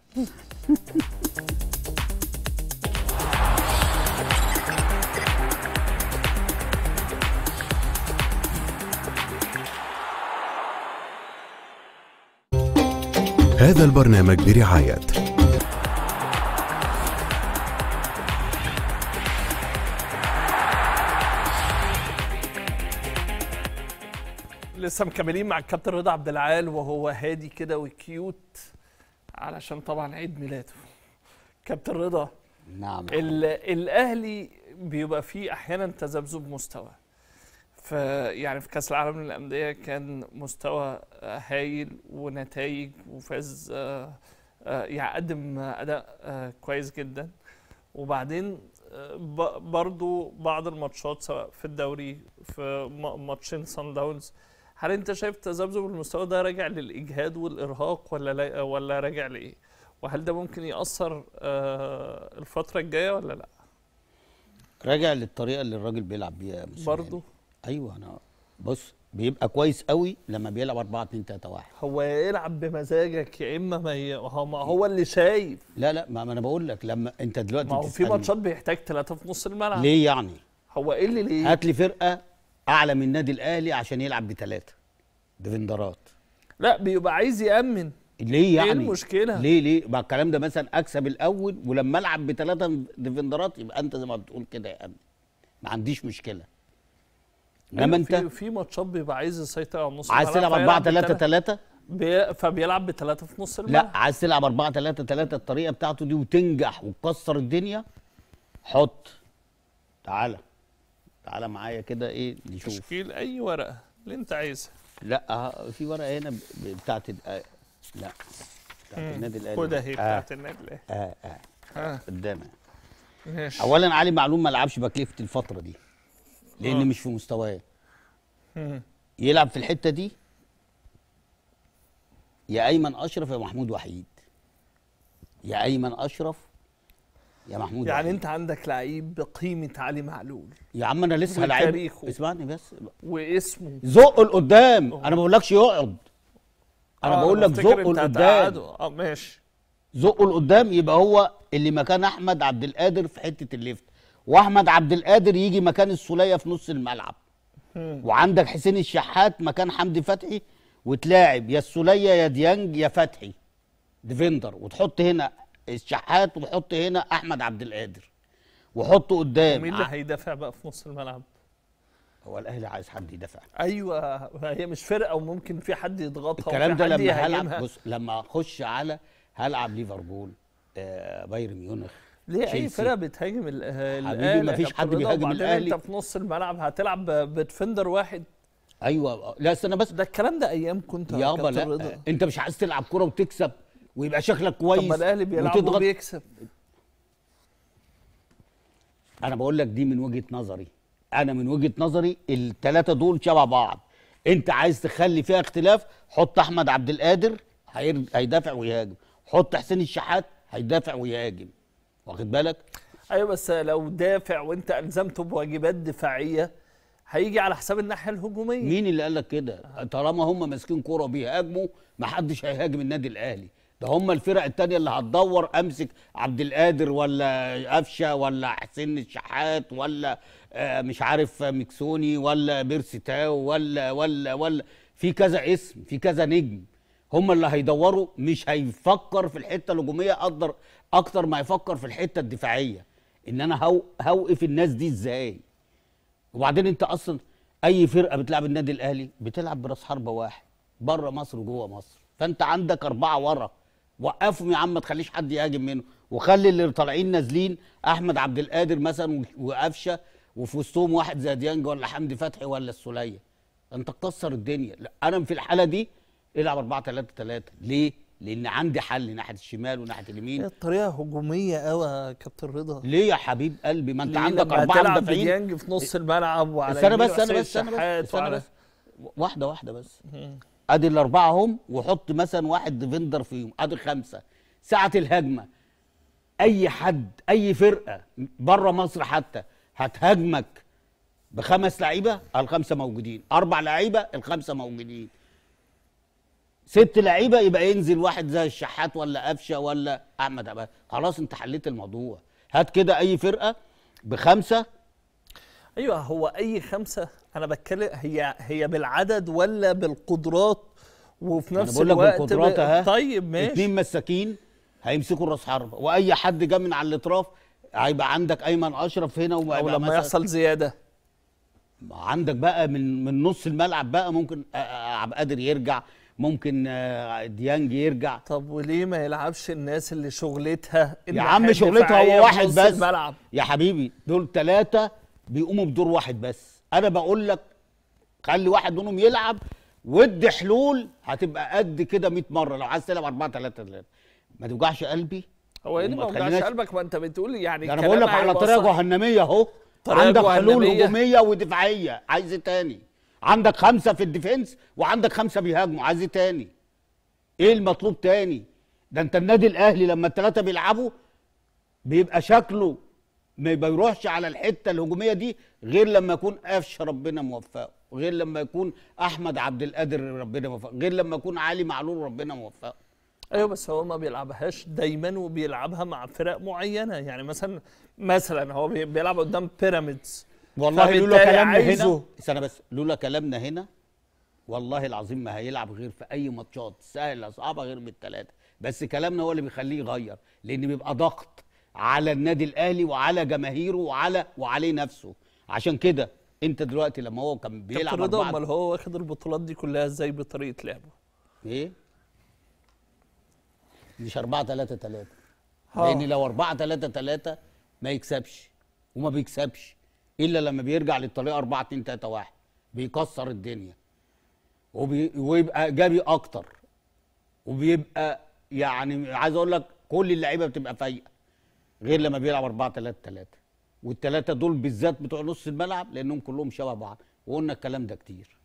هذا البرنامج برعاية لسه مكملين مع الكابتن رضا عبد العال وهو هادي كده وكيوت علشان طبعا عيد ميلاده كابتن رضا نعم ال- الاهلي بيبقى فيه احيانا تذبذب مستوى ف يعني في كاس العالم للانديه كان مستوى آه، هايل ونتائج وفاز آه، آه، يعني قدم آه، اداء آه، كويس جدا وبعدين آه، ب- برضو بعض الماتشات سواء في الدوري في م- ماتشين سان داونز هل انت شايف تذبذب المستوى ده راجع للاجهاد والارهاق ولا لا ولا راجع لايه؟ وهل ده ممكن يأثر آه، الفترة الجاية ولا لا؟ راجع للطريقه اللي الراجل بيلعب بيها يا موسيماني. برضو ايوه انا بص بيبقى كويس قوي لما بيلعب 4 2 3 1 هو يلعب بمزاجك يا اما ما ي... هو ما هو اللي شايف لا لا ما ما انا بقول لك لما انت دلوقتي ما هو في بتسألني ماتشات بيحتاج ثلاثة في نص الملعب ليه يعني هو ايه اللي ليه؟ هات لي فرقه اعلى من النادي الاهلي عشان يلعب بثلاثه ديفندرات لا بيبقى عايز يأمن ليه يعني ايه المشكلة؟ ليه ليه ما الكلام ده مثلا اكسب الاول ولما العب بثلاثه ديفندرات يبقى انت زي ما بتقول كده يا امن ما عنديش مشكله انما أيوة، انت في في ماتشات بيبقى عايز يسيطر على نص عايز الملعب تلعب 4 فيلعب 3 بتلاتة- 3 بي... فبيلعب بثلاثة في نص الملعب لا عايز تلعب 4 3 3 الطريقه بتاعته دي وتنجح وتكسر الدنيا حط تعالى تعالى معايا كده ايه نشوف تشكيل اي ورقة اللي انت عايزها لا اه في ورقه هنا ب- ب- بتاعت ال- آه لا بتاعت مم. النادي الاهلي خدها اهي آه بتاعت النادي الاهلي اه اه ها قدامي ماشي اولا علي معلوم ما لعبش باك ليفت الفتره دي لان آه. مش في مستواه مم. يلعب في الحته دي يا ايمن اشرف يا محمود وحيد يا ايمن اشرف يا محمود يعني وحيد. انت عندك لعيب بقيمة علي معلول يا عم انا لسه هلاعب وتاريخه. اسمعني بس واسمه زقه لقدام انا ما بقولكش يقعد انا آه، بقول لك بفتكر زقه انت لقدام هتقعده. اه ماشي زقه لقدام يبقى هو اللي مكان احمد عبد القادر في حته الليفت واحمد عبد القادر يجي مكان السوليه في نص الملعب مم. وعندك حسين الشحات مكان حمدي فتحي وتلاعب يا السوليه يا ديانج يا فتحي ديفندر وتحط هنا الشحات وتحط هنا احمد عبد القادر وحطه قدام ومين اللي ع- هيدافع بقى في نص الملعب؟ هو الاهلي عايز حد يدافع ايوه هي مش فرقه وممكن في حد يضغطها الكلام وفي ده حد لما يهاجمها. هلعب بص لما اخش على هلعب ليفربول آه بايرن ميونخ ليه اي تشيلسي. فرقه بتهاجم ال- آه، حبيبي الاهلي مفيش يا كابتن حد رضا، بيهاجم وبعدين الأهلي. انت في نص الملعب هتلعب ب- بديفندر واحد ايوه لا استنى بس ده الكلام ده ايام كنت يا يابا كابتن لا رضا انت مش عايز تلعب كوره وتكسب ويبقى شكلك كويس طب ما الاهلي بيلعب وتضغط. وبيكسب انا بقول لك دي من وجهه نظري انا من وجهه نظري الثلاثه دول شبه بعض انت عايز تخلي فيها اختلاف حط احمد عبد القادر هير- هيدافع ويهاجم حط حسين الشحات هيدافع ويهاجم واخد بالك ايوه بس لو دافع وانت الزمته بواجبات دفاعيه هيجي على حساب الناحيه الهجوميه مين اللي قال لك كده طالما هم ماسكين كوره بيهاجموا ما حدش هيهاجم النادي الاهلي ده هم الفرق التانية اللي هتدور امسك عبد القادر ولا قفشه ولا حسين الشحات ولا آه، مش عارف مكسوني ولا بيرسي تاو ولا ولا ولا في كذا اسم في كذا نجم هم اللي هيدوروا مش هيفكر في الحته الهجوميه اقدر اكتر ما يفكر في الحته الدفاعيه ان انا هو هوقف الناس دي ازاي وبعدين انت اصلا اي فرقه بتلعب النادي الاهلي بتلعب براس حربه واحد بره مصر وجوه مصر فانت عندك اربعه ورا وقفهم يا عم ما تخليش حد يهاجم منه وخلي اللي طالعين نازلين احمد عبد القادر مثلا و- وقفشه وفي وسطهم واحد زي ديانج ولا حمدي فتحي ولا السوليه انت تكسر الدنيا لا انا في الحاله دي العب 4 3 3 ليه؟ لان عندي حل ناحيه الشمال وناحيه اليمين هي الطريقه هجوميه قوي يا كابتن رضا ليه يا حبيب قلبي ما انت ليه عندك لما اربعه تلعب مدافعين بديانج في نص الملعب وعلى استنى يمينه بس استنى حسين بس استنى بس الشحات استنى وعلى- بس واحده واحده بس ادي الاربعه هم وحط مثلا واحد ديفندر فيهم ادي خمسه ساعه الهجمه اي حد اي فرقه بره مصر حتى هتهاجمك بخمس لعيبه الخمسه موجودين اربع لعيبه الخمسه موجودين ست لعيبه يبقى ينزل واحد زي الشحات ولا قفشه ولا احمد عباد خلاص انت حليت الموضوع هات كده اي فرقه بخمسه ايوه هو اي خمسه انا بتكلم هي هي بالعدد ولا بالقدرات وفي أنا نفس بقول لك الوقت بالقدرات ب- اهي طيب ماشي اتنين مساكين هيمسكوا راس حربه واي حد جه من على الاطراف هيبقى عندك ايمن اشرف هنا او وهيبقى لما مثلا- يحصل زياده عندك بقى من من نص الملعب بقى ممكن آه، آه، عبد القادر يرجع ممكن آه، ديانج يرجع طب وليه ما يلعبش الناس اللي شغلتها يا عم شغلتها الدفاعية هو في واحد نص بس الملعب يا حبيبي دول ثلاثة بيقوموا بدور واحد بس أنا بقول لك خلي واحد منهم يلعب وادي حلول هتبقى قد كده 100 مرة لو عايز تلعب 4 3 3 ما توجعش قلبي هو ايه اللي وما ما وجعش تخليناش- قلبك ما انت بتقول يعني ده انا بقول لك الكلام على هيبقى طريقه صح. جهنميه اهو طريقة عندك حلول جهنمية. هجوميه ودفاعيه عايز ايه تاني عندك خمسه في الديفنس وعندك خمسه بيهاجموا عايز ايه تاني ايه المطلوب تاني ده انت النادي الاهلي لما الثلاثه بيلعبوا بيبقى شكله ما بيروحش على الحته الهجوميه دي غير لما يكون قفشه ربنا موفقه غير لما يكون احمد عبد القادر ربنا موفقه غير لما يكون علي معلول ربنا موفقه ايوه بس هو ما بيلعبهاش دايما وبيلعبها مع فرق معينه يعني مثلا مثلا هو بي- بيلعب قدام بيراميدز والله لولا فبالتالي كلامنا عايزه- هنا استنى بس لولا كلامنا هنا والله العظيم ما هيلعب غير في اي ماتشات سهله صعبه غير بالثلاثه بس كلامنا هو اللي بيخليه يغير لان بيبقى ضغط على النادي الاهلي وعلى جماهيره وعلى وعليه نفسه عشان كده انت دلوقتي لما هو كان بيلعب كابتن رضا أربعة امال هو واخد البطولات دي كلها ازاي بطريقه لعبه ايه مش 4 3 3 ها. لان لو 4 3 3 ما يكسبش وما بيكسبش الا لما بيرجع للطريقه 4 2 3 1 بيكسر الدنيا وبي... ويبقى جري اكتر وبيبقى يعني عايز اقول لك كل اللعيبه بتبقى فايقه غير لما بيلعب 4 3 3 والثلاثه دول بالذات بتوع نص الملعب لانهم كلهم شبه بعض وقلنا الكلام ده كتير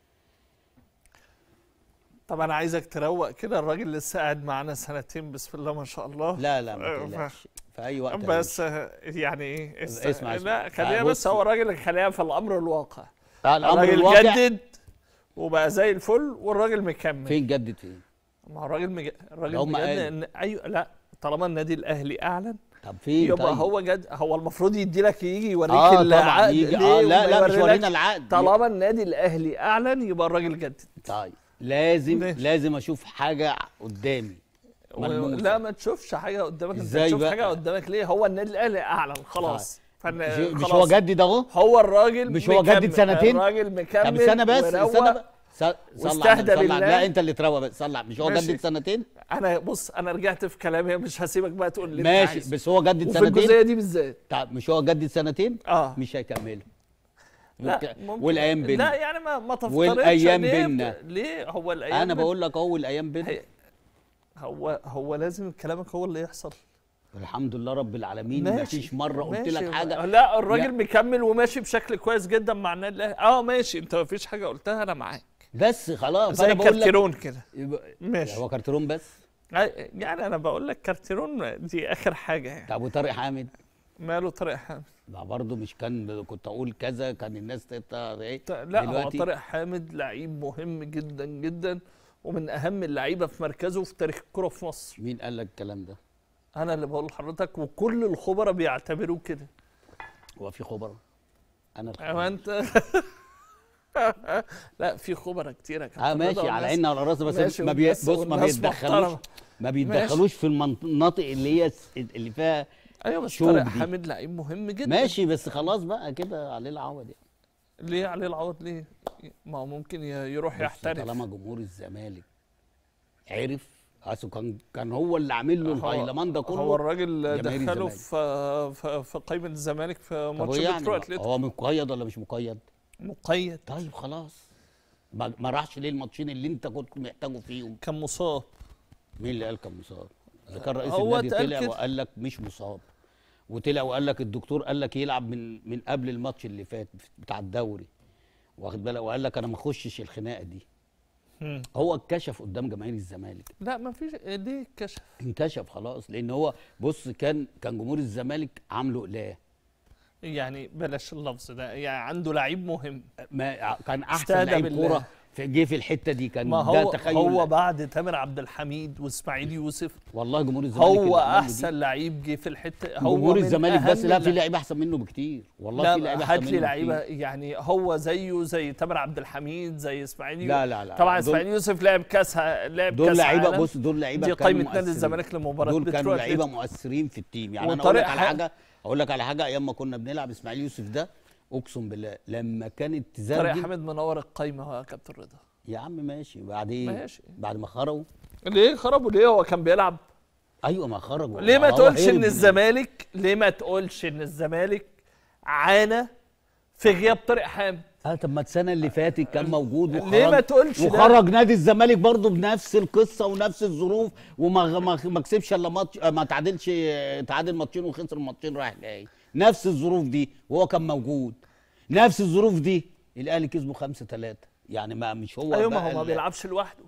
طب انا عايزك تروق كده الراجل لسه قاعد معانا سنتين بسم الله ما شاء الله لا لا ما آه، تقلقش في اي وقت بس آه، يعني ايه است... اسمع، اسمع. لا خلينا بص. بس هو الراجل خلينا في الامر الواقع آه، الامر الراجل الواقع جدد وبقى زي الفل والراجل مكمل فين جدد فين ما هو الراجل مج... الراجل هم بجد قالوا. إن... ايوه لا طالما النادي الاهلي اعلن طب فين يبقى طيب؟ هو جد هو المفروض يجي لك يجي يوريك اه طبعا العقد يجي ليه اه لا وما لا مش يوريلكش. ورينا العقد طالما النادي الاهلي اعلن يبقى الراجل جدد طيب لازم ماشي. لازم اشوف حاجه قدامي و... ملموسة. لا ما تشوفش حاجه قدامك انت إزاي تشوف بقى؟ حاجه قدامك ليه هو النادي الاهلي اعلن خلاص فن... مش, مش خلاص. هو جدد اهو هو الراجل مش هو جدد مكمل. سنتين الراجل مكمل طب استنى بس وروق. استنى بس ص- صلى على واستهدى النبي، صلى على- بالله. لا انت اللي تروى بس صلى على- مش هو ماشي. جدد سنتين انا بص انا رجعت في كلامي مش هسيبك بقى تقول لي أنت ماشي عايز. بس هو جدد وفي سنتين الجزئيه دي بالذات طب مش هو جدد سنتين اه مش هيكملوا لا والك- ممكن. والايام بينا لا يعني ما ما تفترضش والأيام ليه بينا. بت- ليه هو الايام انا بينا- بقول لك اهو الايام بينا هي- هو هو لازم كلامك هو اللي يحصل الحمد لله رب العالمين ماشي. مفيش مره قلت ماشي. لك حاجه لا الراجل يا- مكمل وماشي بشكل كويس جدا مع النادي الاهلي اه ماشي انت مفيش حاجه قلتها انا معاك بس خلاص زي فانا بقول لك كارتيرون كده يبقى- ماشي هو كارتيرون بس آه، يعني انا بقول لك كارتيرون دي اخر حاجه يعني طب وطارق حامد ماله طارق حامد ده برضه مش كان كنت اقول كذا كان الناس تقطع ايه لا هو دلوقتي طارق حامد لعيب مهم جدا جدا ومن اهم اللعيبه في مركزه في تاريخ الكره في مصر مين قال لك الكلام ده انا اللي بقول لحضرتك وكل الخبراء بيعتبروه كده هو في خبراء انا اما انت لا في خبراء كتير يا كابتن اه رضا ماشي على والناس- عيني وعلى راسي بس ماشي ما بي... والناس- بص ما والناس بيتدخلوش محترمة. ما بيتدخلوش في المناطق اللي هي س- اللي فيها ايوه بس شوب طارق دي. حامد لعيب مهم جدا ماشي بس خلاص بقى كده عليه العوض يعني ليه عليه العوض ليه؟ ما هو ممكن ي- يروح بص، يحترف طالما جمهور الزمالك عرف اصل كان كان هو اللي عامل له هو- الهيلمان ده كله هو الراجل جماهير دخله الزمالك. في في, في قائمه الزمالك في طب ماتش وإيه يعني بترو اتلتيكو هو مقيد ولا مش مقيد؟ مقيد طيب خلاص ما, ما راحش ليه الماتشين اللي انت كنت محتاجه فيهم كان مصاب مين اللي قال كان مصاب؟ اذا كان رئيس هو النادي اتقال طلع كده. وقال لك مش مصاب وطلع وقال لك الدكتور قال لك يلعب من من قبل الماتش اللي فات بتاع الدوري واخد بالك وقال لك انا ما اخشش الخناقه دي مم. هو اتكشف قدام جماهير الزمالك لا ما فيش ليه كشف انكشف خلاص لان هو بص كان كان جمهور الزمالك عامله قلاه يعني بلاش اللفظ ده يعني عنده لعيب مهم ما كان احسن استهدى لعيب بالله. كوره في جه في الحته دي كان ما ده هو تخيل هو بعد تامر عبد الحميد واسماعيل يوسف والله جمهور الزمالك هو اللي عمله دي. احسن لعيب جه في الحته هو جمهور من الزمالك بس أهم لا في اللع- لعيبه احسن منه بكتير والله في لعيبه لا احسن هات منه لي لعيبه بكتير. يعني هو زيه زي تامر عبد الحميد زي اسماعيل يوسف. لا لا لا طبعا دول- اسماعيل يوسف لعب كاس لعب دول كاس لعيبه عالم. بص دول لعيبه دي كانوا قائمه نادي مؤثرين. الزمالك لمباراه دول بترو كانوا لعيبه أتلتيكو. مؤثرين في التيم يعني انا اقول وطارق لك على حامد- حاجه اقول لك على حاجه ايام ما كنا بنلعب اسماعيل يوسف ده اقسم بالله لما كانت طارق تزرجن حامد منور القايمه يا كابتن رضا يا عم ماشي بعدين ماشي. بعد ما خرجوا ليه خربوا ليه هو كان بيلعب ايوه ما خرجوا ليه ما هو تقولش هرب ان من- الزمالك ليه ما تقولش ان الزمالك عانى في غياب طارق حامد اه طب ما السنه اللي فاتت كان موجود وخرج ليه ما تقولش ده؟ وخرج نادي الزمالك برضه بنفس القصه ونفس الظروف وما ما ما كسبش الا ماتش آه، ما تعادلش آه، تعادل ماتشين وخسر ماتشين رايح جاي نفس الظروف دي وهو كان موجود نفس الظروف دي الاهلي كسبه 5 3 يعني ما مش هو ايوه ما بقى هو ما ال- بيلعبش لوحده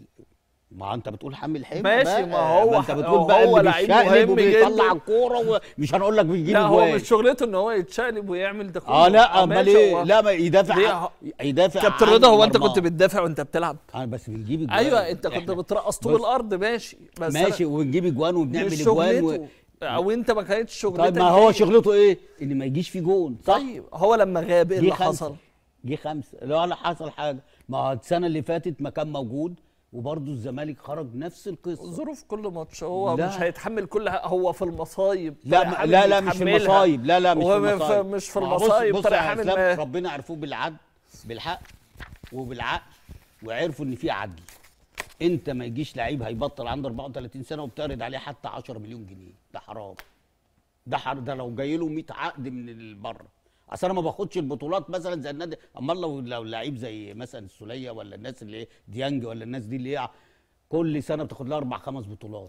ما انت بتقول حمل حمل ماشي، بقى. ما هو ما انت ح- بتقول بقى هو اللي لعيب بيشقلب مهم وبيطلع جدا. الكوره ومش هنقول لك بيجيب لا هو اجوان مش شغلته ان هو يتشقلب ويعمل ده كله اه لا امال ماشي، ايه هو- لا ما يدافع ليه عن- هو- يدافع كابتن عن رضا هو انت مرماه. كنت بتدافع وانت بتلعب اه بس بنجيب اجوان ايوه انت كنت إحنا- بترقص طوب بص، الارض ماشي بس ماشي أنا- وبنجيب اجوان وبنعمل مش اجوان و... شغلته او انت ما كانتش شغلتك طيب ما هو دي. شغلته ايه؟ ان ما يجيش فيه جون صح؟ طيب هو لما غاب ايه جه اللي خمسة. حصل؟ جه خمسه لا ولا حصل حاجه ما هو السنه اللي فاتت ما كان موجود وبرضه الزمالك خرج نفس القصه ظروف كل ماتش هو لا. مش هيتحمل كل ح- هو في المصايب لا طارق ما حامد لا لا مش في بيتحملها. المصايب لا لا مش في هو م- المصايب مش في ما هو بص- المصايب بص طارق يا حامد إسلام، ما- ربنا عرفوه بالعدل بالحق وبالعقل وعرفوا ان في عدل انت ما يجيش لعيب هيبطل عنده 34 سنه وبتعرض عليه حتى 10 مليون جنيه ده حرام ده حر ده لو جاي له 100 عقد من بره اصل انا ما باخدش البطولات مثلا زي النادي امال لو لو لعيب زي مثلا السوليه ولا الناس اللي إيه، ديانج ولا الناس دي اللي هي كل سنه بتاخد لها اربع خمس بطولات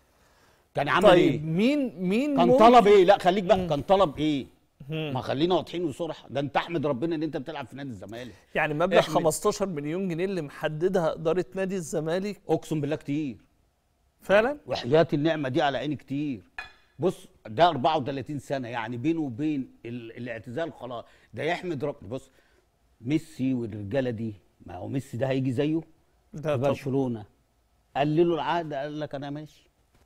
كان عامل طيب ايه؟ مين مين كان ممكن- طلب ايه؟ لا خليك بقى كان طلب ايه؟ ما خلينا واضحين وصراحه ده انت احمد ربنا ان انت بتلعب في نادي الزمالك يعني مبلغ احمد. 15 مليون جنيه اللي محددها اداره نادي الزمالك اقسم بالله كتير فعلا وحياه النعمه دي على عيني كتير بص ده 34 سنه يعني بينه وبين ال- الاعتزال خلاص ده يحمد رب بص ميسي والرجاله دي ما هو ميسي ده هيجي زيه ده في طبعا. برشلونه قللوا العقد قال لك انا ماشي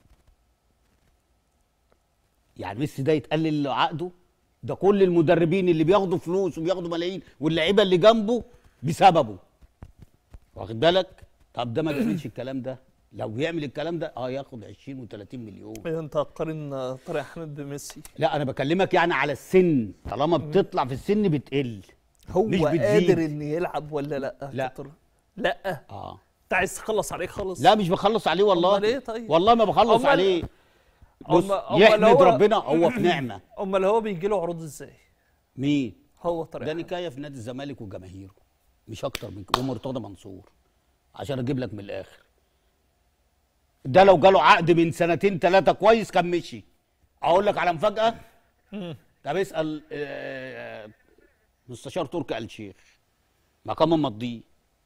يعني ميسي ده يتقلل له عقده ده كل المدربين اللي بياخدوا فلوس وبياخدوا ملايين واللعيبه اللي جنبه بسببه واخد بالك طب ده ما بيعملش الكلام ده لو بيعمل الكلام ده اه ياخد 20 و30 مليون إذا انت قارن طارق حامد بميسي لا انا بكلمك يعني على السن طالما بتطلع في السن بتقل هو مش بتزيد. قادر ان يلعب ولا لا لا. كابتن؟ لا اه انت عايز تخلص عليه خالص لا مش بخلص عليه والله أمال إيه طيب؟ والله ما بخلص أمال- عليه بص أمال- أمال يحمد هو- ربنا هو في نعمه امال هو بيجي له عروض ازاي مين هو طارق ده حامد. نكايه في نادي الزمالك وجماهيره مش اكتر من كده ومرتضى منصور عشان اجيب لك من الاخر ده لو جاله عقد من سنتين ثلاثه كويس كان مشي اقول لك على مفاجاه طب اسال آه، مستشار تركي آل الشيخ ما كان ممضيه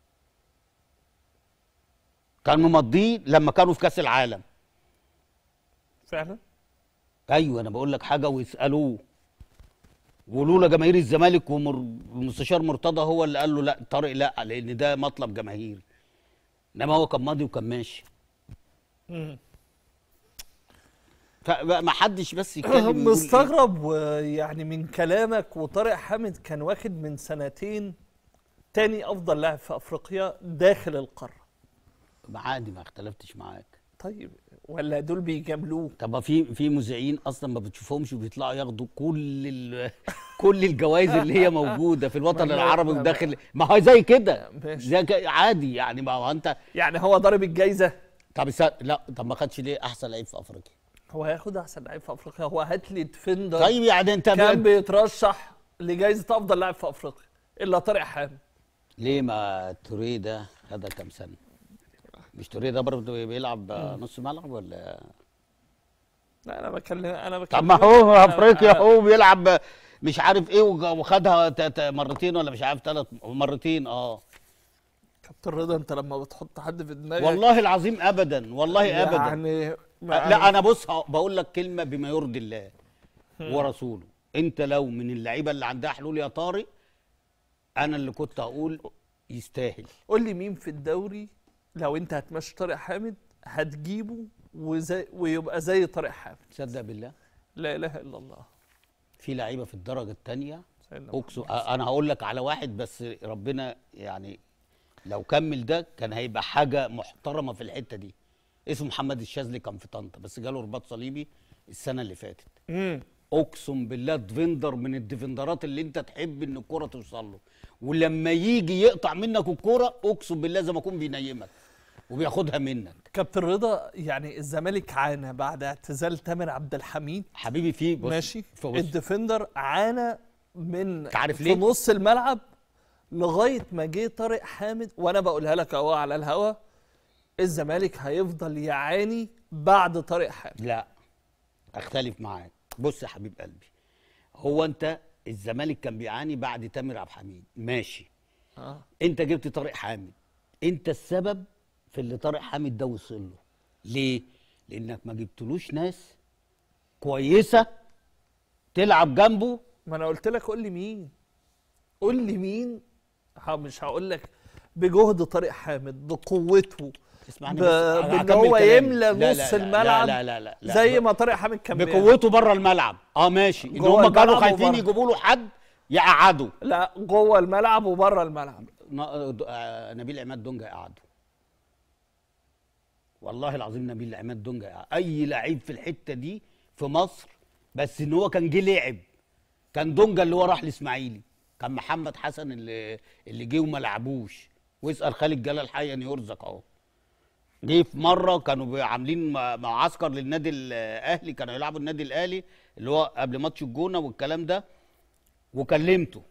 كان ممضيه لما كانوا في كاس العالم فعلا ايوه انا بقول لك حاجه ويسالوه ولولا جماهير الزمالك ومر- ومستشار مرتضى هو اللي قال له لا طارق لا لان ده مطلب جماهيري انما هو كان ماضي وكان ماشي مم. فما حدش بس يتكلم ويقول إيه. مستغرب ويعني من كلامك وطارق حامد كان واخد من سنتين تاني افضل لاعب في افريقيا داخل القاره عادي ما اختلفتش معاك طيب ولا دول بيجاملوه طب ما في في مذيعين اصلا ما بتشوفهمش وبيطلعوا ياخدوا كل ال... كل الجوائز اللي هي موجوده في الوطن ما- العربي ما- وداخل ما هو زي كده ماشي. زي ك- عادي يعني ما هو انت يعني هو ضارب الجايزه طب است- لا طب ما خدش ليه احسن لعيب في افريقيا هو هياخد احسن لعيب في افريقيا هو هات لي ديفندر طيب يعني انت كان ب... بيترشح لجائزه افضل لاعب في افريقيا الا طارق حامد ليه ما توريه ده خدها كام سنه مش توريه ده برضه بيلعب نص ملعب ولا لا انا بكلم انا بكلم طب ما هو افريقيا هو بيلعب مش عارف ايه وج- وخدها ت- ت- مرتين ولا مش عارف ثلاث مرتين اه كابتن رضا انت لما بتحط حد في دماغك والله العظيم ابدا والله ابدا يعني لا انا بص ه- بقول لك كلمه بما يرضي الله ورسوله انت لو من اللعيبه اللي عندها حلول يا طارق انا اللي كنت هقول يستاهل قول لي مين في الدوري لو انت هتمشي طارق حامد هتجيبه وزي ويبقى زي طارق حامد تصدق بالله لا اله الا الله في لعيبه في الدرجه الثانيه سيدنا اقسم انا هقول لك على واحد بس ربنا يعني لو كمل ده كان هيبقى حاجه محترمه في الحته دي اسمه محمد الشاذلي كان في طنطا بس جاله رباط صليبي السنه اللي فاتت امم اقسم بالله ديفندر من الديفندرات اللي انت تحب ان الكوره توصل له ولما يجي يقطع منك الكوره اقسم بالله زي ما يكون بينيمك وبياخدها منك كابتن رضا يعني الزمالك عانى بعد اعتزال تامر عبد الحميد حبيبي في بص ماشي في بص الديفندر عانى من عارف في ليه؟ نص الملعب لغايه ما جه طارق حامد وانا بقولها لك اهو على الهوا الزمالك هيفضل يعاني بعد طارق حامد لا اختلف معاك بص يا حبيب قلبي هو انت الزمالك كان بيعاني بعد تامر عبد الحميد ماشي اه انت جبت طارق حامد انت السبب في اللي طارق حامد ده وصل له ليه لانك ما جبتلوش ناس كويسه تلعب جنبه ما انا قلت لك قول لي مين قول لي مين ها مش هقول لك بجهد طارق حامد بقوته اسمعني ب- بس أنا بان هكمل هو كلامي. يملى لا، لا، نص لا، الملعب لا لا لا, لا زي ب- ما طارق حامد كان بيعمل. بقوته بره الملعب اه ماشي ان جوه هم كانوا الملعب خايفين وبره. يجيبوا له حد يقعدوا لا جوه الملعب وبره الملعب ن- د- آه، نبيل عماد دونجا قعده والله العظيم نبيل عماد دونجا قعد. اي لعيب في الحته دي في مصر بس ان هو كان جه لعب كان دونجا اللي هو راح الاسماعيلي كان محمد حسن اللي اللي جه وما لعبوش واسال خالد جلال حيا يرزق اهو جه في مره كانوا بي- عاملين م- معسكر للنادي الاهلي كانوا يلعبوا النادي الاهلي اللي هو قبل ماتش الجونه والكلام ده وكلمته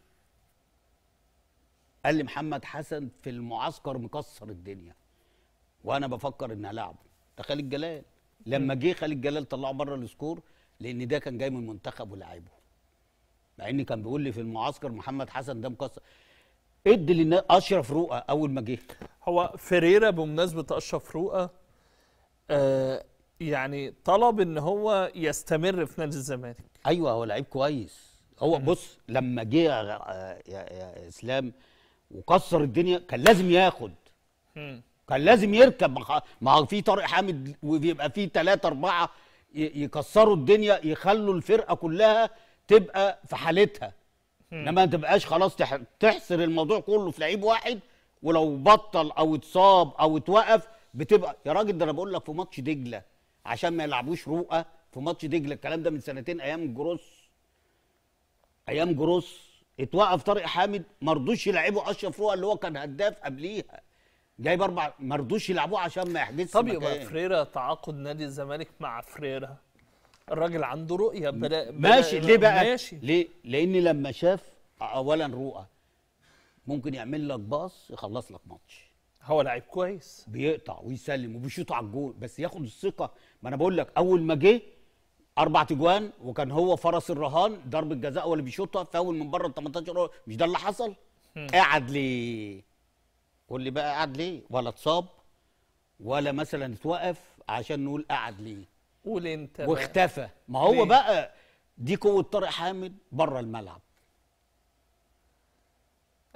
قال لي محمد حسن في المعسكر مكسر الدنيا وانا بفكر ان العبه ده خالد جلال لما جه خالد جلال طلعه بره السكور لان ده كان جاي من المنتخب ولعبه مع ان كان بيقول لي في المعسكر محمد حسن ده مكسر ادي للناس اشرف رؤى اول ما جه هو فيريرا بمناسبه اشرف رؤى آه يعني طلب ان هو يستمر في نادي الزمالك ايوه هو لعيب كويس هو بص لما جه يا, يا, يا اسلام وكسر الدنيا كان لازم ياخد مم. كان لازم يركب ما خ- ما هو في طارق حامد وبيبقى في ثلاثة أربعة ي- يكسروا الدنيا يخلوا الفرقة كلها تبقى في حالتها انما ما تبقاش خلاص تح- تحصر الموضوع كله في لعيب واحد ولو بطل او اتصاب او اتوقف بتبقى يا راجل ده انا بقول لك في ماتش دجله عشان ما يلعبوش رؤى في ماتش دجله الكلام ده من سنتين ايام جروس ايام جروس اتوقف طارق حامد ما رضوش يلعبوا اشرف رؤى اللي هو كان هداف قبليها جايب اربع ما رضوش يلعبوه عشان ما يحجزش طب يبقى مكان. فريرا تعاقد نادي الزمالك مع فريرا الراجل عنده رؤيه بلا بلا- ماشي ليه بقى ماشي ليه لان لما شاف اولا رؤى ممكن يعمل لك باص يخلص لك ماتش هو لعيب كويس بيقطع ويسلم وبيشوط على الجول بس ياخد الثقه ما انا بقول لك اول ما جه اربع تجوان وكان هو فرس الرهان ضربه جزاء هو اللي بيشوطها فاول من بره ال 18 مش ده اللي حصل قعد ليه قول لي بقى قعد ليه ولا اتصاب ولا مثلا اتوقف عشان نقول قعد ليه قول انت بقى. واختفى ما هو ليه؟ بقى دي قوه طارق حامد بره الملعب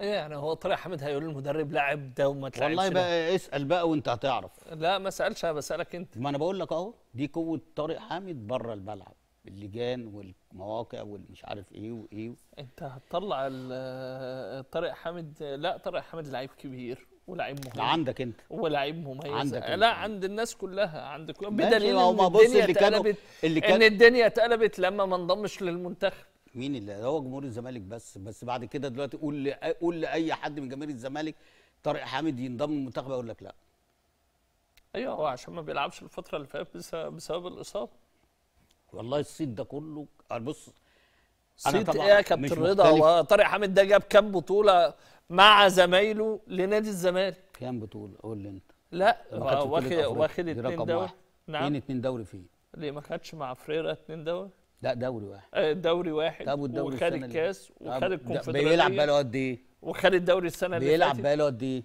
ايه يعني هو طارق حامد هيقول للمدرب لاعب ده وما تلعبش والله ده. بقى اسال بقى وانت هتعرف لا ما سالش انا بسالك انت ما انا بقول لك اهو دي قوه طارق حامد بره الملعب اللجان والمواقع والمش عارف ايه وايه انت هتطلع ال- طارق حامد لا طارق حامد لعيب كبير ولاعيب مهم ده عندك انت ولاعيب مميز عندك لا انت. عند الناس كلها عند كل ماشي، بدليل ما هو- ان ما بص الدنيا اللي كانوا- اتقلبت اللي ان كان- الدنيا اتقلبت لما ما انضمش للمنتخب مين اللي هو جمهور الزمالك بس بس بعد كده دلوقتي قول لي قول لاي حد من جماهير الزمالك طارق حامد ينضم للمنتخب اقول لك لا ايوه هو عشان ما بيلعبش الفتره اللي فاتت بس- بسبب الاصابه والله الصيت ده كله بص صيت طبعاً ايه يا مش كابتن رضا مختلف. هو طارق حامد ده جاب كام بطوله مع زمايله لنادي الزمالك كام بطوله قول لي انت لا ما خدش هو بطولة واخد أفريقيا. واخد دي اتنين رقم دوري واحد. فين نعم اتنين دوري فين ليه ما خدش مع فريرة اتنين دوري لا دوريواحد آه، دوري واحد طب والدوري وخد السنة اللي- الكاس طب وخد ده الكونفدراليه بيلعب بقاله قد ايه وخد الدوري السنه اللي بيلعب فاتت بقاله قد ايه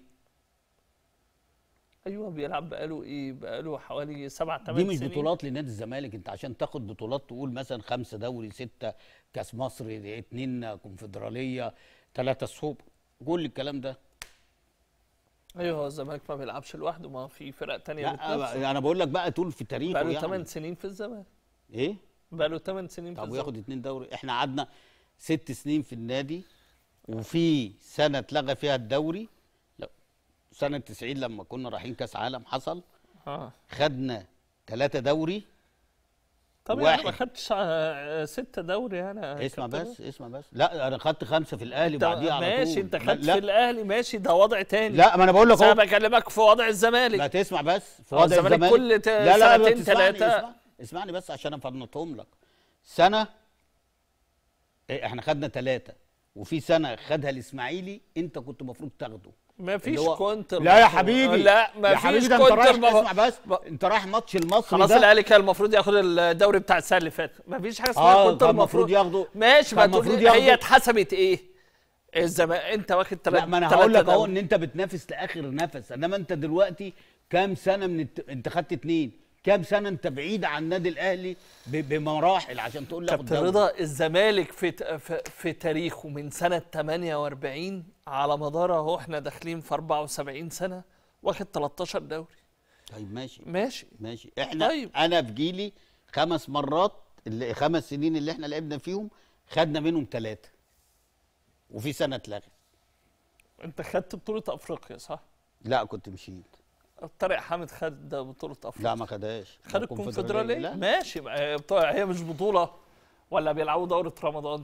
ايوه بيلعب بقاله ايه بقاله حوالي سبع دي ثمان مش سنين بطولات لنادي الزمالك انت عشان تاخد بطولات تقول مثلا خمسه دوري سته كاس مصر اتنين كونفدراليه ثلاثه سوبر كل الكلام ده ايوه هو الزمالك ما بيلعبش لوحده ما في فرق تانية لا بتنافسه انا بقول لك بقى طول في تاريخه بقاله يعني 8 سنين في الزمالك ايه بقاله 8 سنين في طب الزمالك وياخد اتنين دوري احنا قعدنا ست سنين في النادي وفي سنه اتلغى فيها الدوري لا سنه 90 لما كنا رايحين كاس عالم حصل اه خدنا ثلاثه دوري طب يعني ما واحد. خدتش آه، ستة دوري انا اسمع بس اسمع بس لا انا خدت خمسه في الاهلي انت وبعديها على طول ماشي انت لا- خدت لا في الاهلي ماشي ده وضع تاني لا ما انا بقول لك بس انا اهو بكلمك في وضع الزمالك لا تسمع بس في هو وضع الزمالك الزمالك كل ت- لا لا لا سنتين تسمعني، تلاتة. اسمع اسمعني بس عشان افنطهم لك سنه إيه، احنا خدنا ثلاثه وفي سنه خدها الاسماعيلي انت كنت المفروض تاخده ما فيش اللي هو- كونتر لا يا المفروض. حبيبي لا ما يا فيش حبيبي ده انت رايح كونتر ما- اسمع بس انت رايح ماتش المصري خلاص ده الاهلي كان المفروض ياخد الدوري بتاع السنه اللي فاتت ما فيش حاجه اسمها اه كونتر كان المفروض ياخده ماشي ما كان تقول المفروض لي هي ياخده. اتحسبت ايه الزمان انت واخد ثلاث لا ما انا هقول لك اهو ان انت بتنافس لاخر نفس انما انت دلوقتي كام سنه من الت... انت خدت اتنين كام سنه انت بعيد عن النادي الاهلي ب... بمراحل عشان تقول لي اخد كابتن دوري. رضا الزمالك في ت- في, في تاريخه من سنه 48 على مدار اهو احنا داخلين في 74 سنه واخد 13 دوري طيب ماشي ماشي ماشي احنا طيب. طيب. انا في جيلي خمس مرات اللي خمس سنين اللي احنا لعبنا فيهم خدنا منهم ثلاثه وفي سنه اتلغت انت خدت بطوله افريقيا صح؟ لا كنت مشيت طارق حامد خد بطوله افريقيا لا ما خدهاش خد الكونفدراليه لا ماشي بقى هي بطولة- هي مش بطوله ولا بيلعبوا دوره رمضان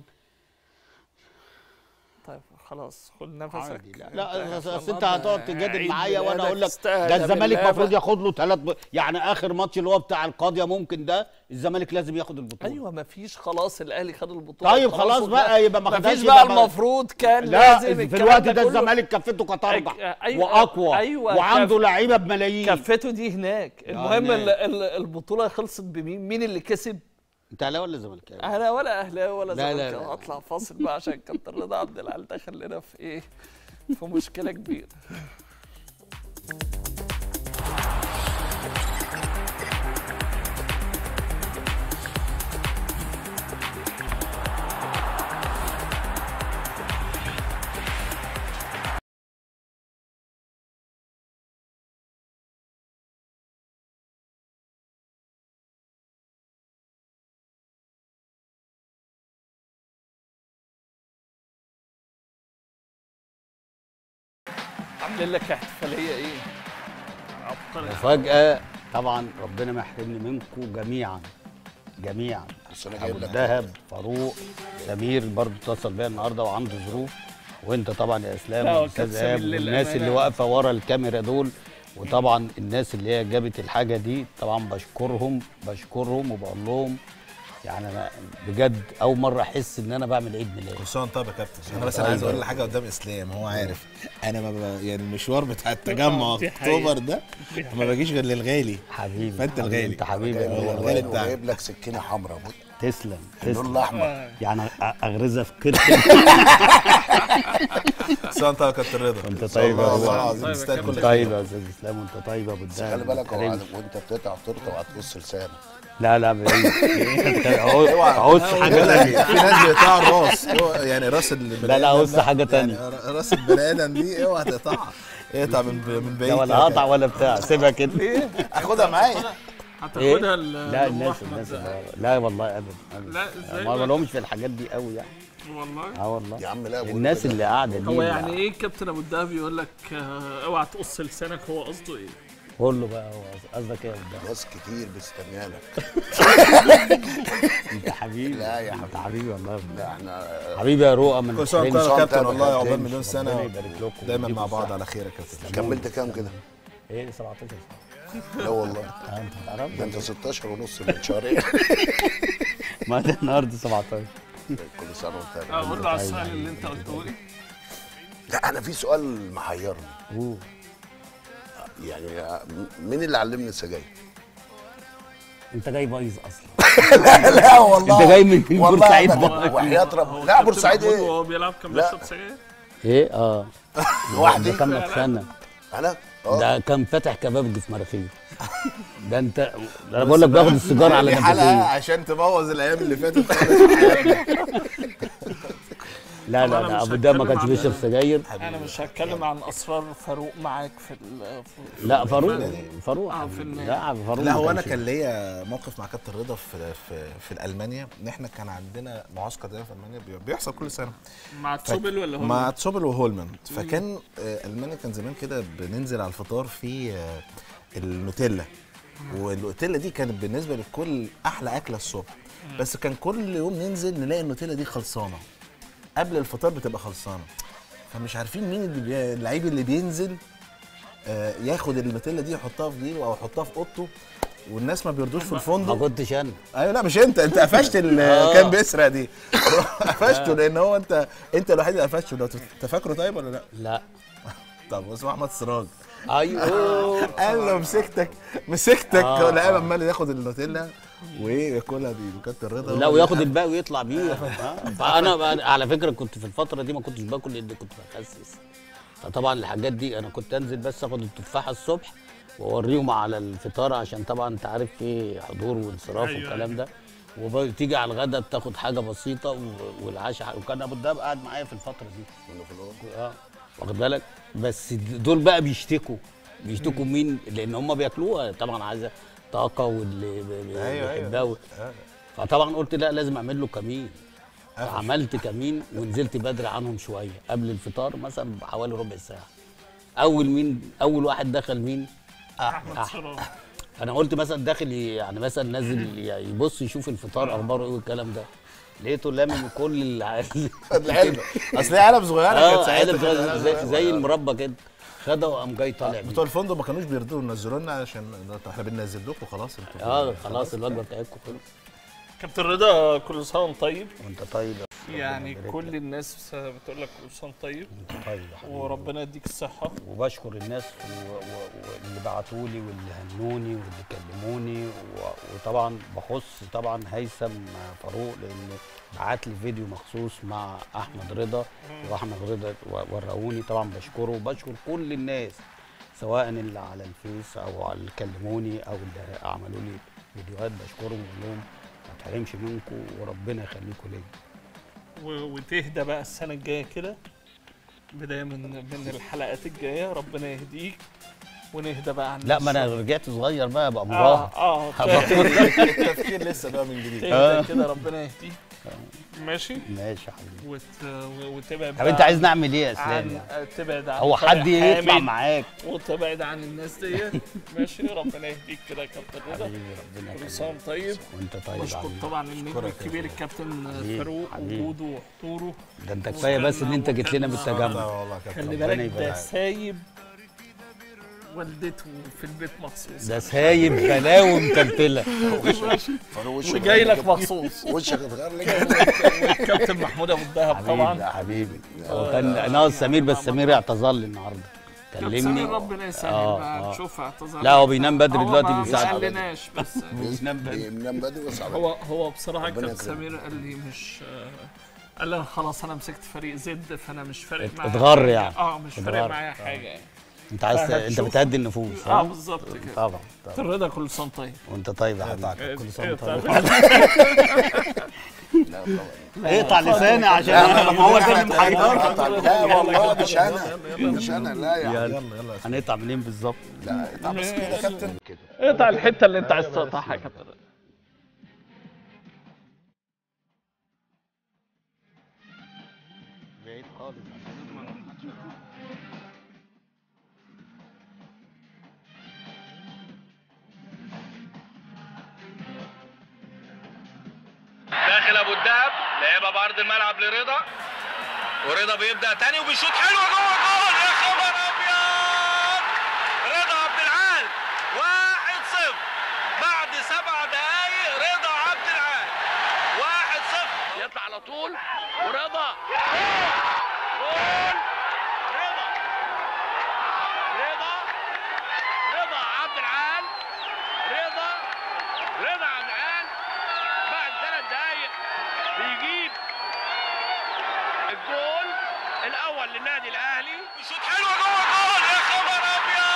طيب خلاص خد نفسك عادي، لا انت لا أصل- يا اصل انت شباب هتقعد تجادل عيد معايا وانا ميلادك اقول لك استهدى ده الزمالك بالله المفروض بقى. ياخد له ثلاث ب... يعني اخر ماتش اللي هو بتاع القاضيه ممكن ده الزمالك لازم ياخد البطوله ايوه ما فيش خلاص الاهلي خد البطوله طيب خلاص وخلاص. بقى يبقى ما ما خدهاش فيش بقى يبقى المفروض كان لا لازم في الكلام الوقت ده ده كله- الزمالك كفته كترجع أيوة- أيوة واقوى أيوة وعنده كف- لعيبه بملايين كفته دي هناك المهم هناك. ال- ال- البطوله خلصت بمين مين اللي كسب انت اهلاوي ولا زملكاوي؟ انا ولا اهلاوي ولا لا، لا، زملكاوي لا. هطلع فاصل بقى عشان كابتن رضا عبد العال دخل لنا في ايه في مشكله كبيره عاملين لك احتفاليه ايه عبقري وفجاه طبعا ربنا ما يحرمني منكم جميعا جميعا بس انا جايب ابو لك الدهب فاروق سمير برضه اتصل بيا النهارده وعنده ظروف وانت طبعا يا اسلام لا، هو والاستاذ كابتن ايهاب سمير والناس اللي للأمانة. واقفه ورا الكاميرا دول وطبعا الناس اللي هي جابت الحاجه دي طبعا بشكرهم بشكرهم وبقول لهم يعني انا بجد اول مره احس ان انا بعمل عيد ميلاد كل سنه وانت طيب يا كابتن انا بس طيب. انا عايز اقول لك حاجه قدام اسلام هو عارف انا ما ب... يعني المشوار بتاع التجمع دي اكتوبر حقيقة. ده دي ما باجيش غير للغالي حبيبي فانت حبيبي، الغالي انت حبيبي والله والله. الغالي بتاعك وجايب لك سكينه حمراء تسلم اللون تسلم الاحمر يعني أ- اغرزها في كرتك كل سنه وانت طيب يا كابتن رضا وانت طيب يا والله أبو- العظيم وانت تستاهل كل طيب خير. يا استاذ اسلام وانت طيب يا ابو بس الدهب خلي بالك هو كريم. وانت بتقطع تورته وهتقص لسانك لا لا بعيد عوز اوعى حاجه بقول لك تانية إيه، في ناس بيقطعوا الراس أوعى- يعني راس البني لا لا آدم عوز ده، حاجه تانية يعني راس البني ادم دي اوعى تقطعها اقطع من من بعيد لا ولا كده. قطع ولا بتاع سيبها كده ايه اخدها معايا إيه؟ هتاخدها ال- لا لأم الناس أحمد الناس ده. اللي- لا والله ابدا أبداً. لا ازاي ما بقى؟ لهمش في الحاجات دي قوي يعني والله اه والله يا عم لا بقول الناس كده. اللي قاعده دي هو اللي يعني ايه كابتن ابو الدهب يقول لك آه، اوعى تقص لسانك هو قصده ايه؟ قول له بقى هو قصدك ايه يا قدام ناس كتير مستنيالك انت حبيبي لا يا انت حبيبي والله لا احنا حبيبي يا رؤى من كل سنه وانت الحريم. طيب يا كابتن سنة والله وأنت عقبال طيب. مليون ربنا سنه يبارك لكم دايما ويديكم مع بعض الصحة. على خير يا كابتن كملت كام كده؟ ايه 17 سنه لا والله اه انت تعرف ده انت 16 ونص من شهرين ما ده النهارده 17 كل سنه وانت اه قول له على السؤال اللي انت قلته لي لا انا في سؤال محيرني أوه. يعني مين اللي علمني السجاير؟ انت جاي بايظ اصلا لا لا والله انت جاي من والله بورسعيد أبداً. بايظ. وحياة رب لا بورسعيد ايه؟ وهو بيلعب كان لا. بيشرب سجاير ايه اه لوحدي؟ ده كان لك سنه انا؟ اه ده كان فاتح كبابجي في مناخيره ده انت ده انا بقول لك باخد السيجار على دي حلقه نفسي عشان تبوظ الايام اللي فاتت خالص في حياتنا. لا طب لا أنا لا مش ابو ده ما هتكلم كانش عن- بيشرب سجاير انا مش هتكلم عن اسرار فاروق معاك في ال في- لا فاروق فاروق اه في ال- لا فاروق لا ما هو انا كانش- كان ليا موقف مع كابتن رضا في في في المانيا ان احنا كان عندنا معسكر دايما في المانيا بي- بيحصل كل سنه مع تسوبل ولا هو مع تسوبل وهولمان فكان آه، المانيا كان زمان كده بننزل على الفطار في آه، النوتيلا والنوتيلا دي كانت بالنسبه للكل احلى اكله الصبح بس كان كل يوم ننزل نلاقي النوتيلا دي خلصانه قبل الفطار بتبقى خلصانه فمش عارفين مين اللي بي- اللعيب اللي بينزل آه، ياخد النوتيلا دي يحطها في جيبه او يحطها في اوضته والناس ما بيردوش في ما الفندق كنتش انا ايوه لا مش انت انت قفشت اللي آه. كان بيسرق دي قفشته لان هو انت انت الوحيد اللي قفشته لو انت فاكره طيب ولا لا؟ لا طب اسمه احمد سراج ايوه قال له مسكتك مسكتك آه، ولا قام آه. عمال ياخد النوتيلا وياكلها دي وكابتن رضا لا هو وياخد اللي الباقي ويطلع بيه آه. فانا بقى على فكره كنت في الفتره دي ما كنتش باكل لان كنت بخسس فطبعا الحاجات دي انا كنت انزل بس اخد التفاحه الصبح واوريهم على الفطار عشان طبعا انت عارف في حضور وانصراف أيوة، والكلام ده وتيجي على الغدا بتاخد حاجه بسيطه و- والعشاء وكان ابو الدهب قاعد معايا في الفتره دي اه واخد بالك بس دول بقى بيشتكوا بيشتكوا مين لان هم بياكلوها طبعا عايزه طاقه واللي بي- أيوة، أيوة. بيحبها و- فطبعا قلت لا لازم اعمل له كمين عملت كمين ونزلت بدري عنهم شويه قبل الفطار مثلا بحوالي ربع ساعه اول مين اول واحد دخل مين احمد أح- سراج انا قلت مثلا داخل ي- يعني مثلا نازل ي- يبص يشوف الفطار اخباره ايه والكلام ده لقيته لامم كل العيال العلبه اصل هي علب صغيره كانت اه ساعتها علب كده. زي, زي المربى كده خدها وقام جاي طالع بيه بتوع الفندق ما كانوش بيرضوا ينزلوا لنا عشان احنا بننزل لكم خلاص انتوا اه خلاص الوجبه بتاعتكم خلص كابتن رضا كل سنه وانت طيب وانت طيب يعني يبارك كل الناس بتقول لك كل سنه وأنت طيب انت طيب يا حبيبي وربنا يديك الصحه وبشكر الناس و- و- واللي بعتوا لي واللي هنوني واللي كلموني و- وطبعا بخص طبعا هيثم فاروق لان بعت لي فيديو مخصوص مع احمد رضا واحمد رضا و- وراوني طبعا بشكره وبشكر كل الناس سواء اللي على الفيس او على اللي كلموني او اللي عملوا لي فيديوهات بشكرهم واقول لهم ما تحرمش منكم وربنا يخليكم ليا و- وتهدى بقى السنه الجايه كده بدايه من من الحلقات الجايه ربنا يهديك ونهدى بقى عن لا ما انا الشر. رجعت صغير بقى ابقى اه مراهق اه هبقى التفكير لسه بقى من جديد آه. تهدى كده ربنا يهديك ماشي ماشي يا حبيبي وت... وتبعد طب انت عايز نعمل ايه يا اسلام عن تبعد عن هو طارق حد يطلع حامد معاك وتبعد عن الناس ديت ماشي ربنا يهديك كده يا كابتن رضا حبيبي ربنا كل سنه يخليك وأنت طيب وانت طيب يا بشكر حبيبي. طبعا النجم أشكرك يا الكبير الكابتن حبيبي، فاروق حبيبي. وجوده وحضوره ده انت كفايه بس ان انت جيت لنا بالتجمع لا والله كابتن خلي ربنا بالك يبارك ده فيك. سايب والدته في البيت مخصوص ده سايب بلاوي متلتله فاروق وشك وجاي لك اتغير- مخصوص وشك اتغير ليه؟ والكابتن محمود ابو الدهب حبيبي طبعا يا حبيبي هو كان ناقص سمير بس سمير اعتذر لي النهارده كابتن كلمني سمير ربنا يسهل آه، بقى آه. نشوف اعتذر لا هو بينام بدري هو دلوقتي ما- من ساعة ما قالناش بس بينام بدري بينام بدري بس على هو هو بصراحه ربنا كابتن يكرمك. سمير قال لي مش آه، قال لي خلاص انا مسكت فريق زد فانا مش فارق ات- معايا اتغر حاجة. يعني. اه مش فارق اتغر. معايا حاجه يعني انت عايز ت- انت فهتشوف. بتهدي النفوس اه ها؟ بالظبط كده طبعا طبعا الرضا كل سنه طيب وانت طيب يا حبيبي كل سنه وانت اقطع طيب اقطع لساني عشان لا، ما هو لا، كلم لا، حيدر لا والله مش انا مش انا لا يا عم يلا هنقطع منين بالظبط لا اقطع بس كده يا كابتن كده اقطع الحته اللي انت عايز تقطعها يا كابتن بعيد خالص داخل ابو الدهب لعبها بعرض الملعب لرضا ورضا بيبدا تاني وبيشوط حلوه جوه جول يا خبر ابيض رضا عبد العال 1-0 بعد سبع دقايق رضا عبد العال 1-0 يطلع على طول ورضا جول رضا رضا رضا عبد العال رضا رضا عبد العال بعد ثلاث دقايق بيجيب الجول الاول للنادي الاهلي بيشوط حلوه جوه جول يا خبر ابيض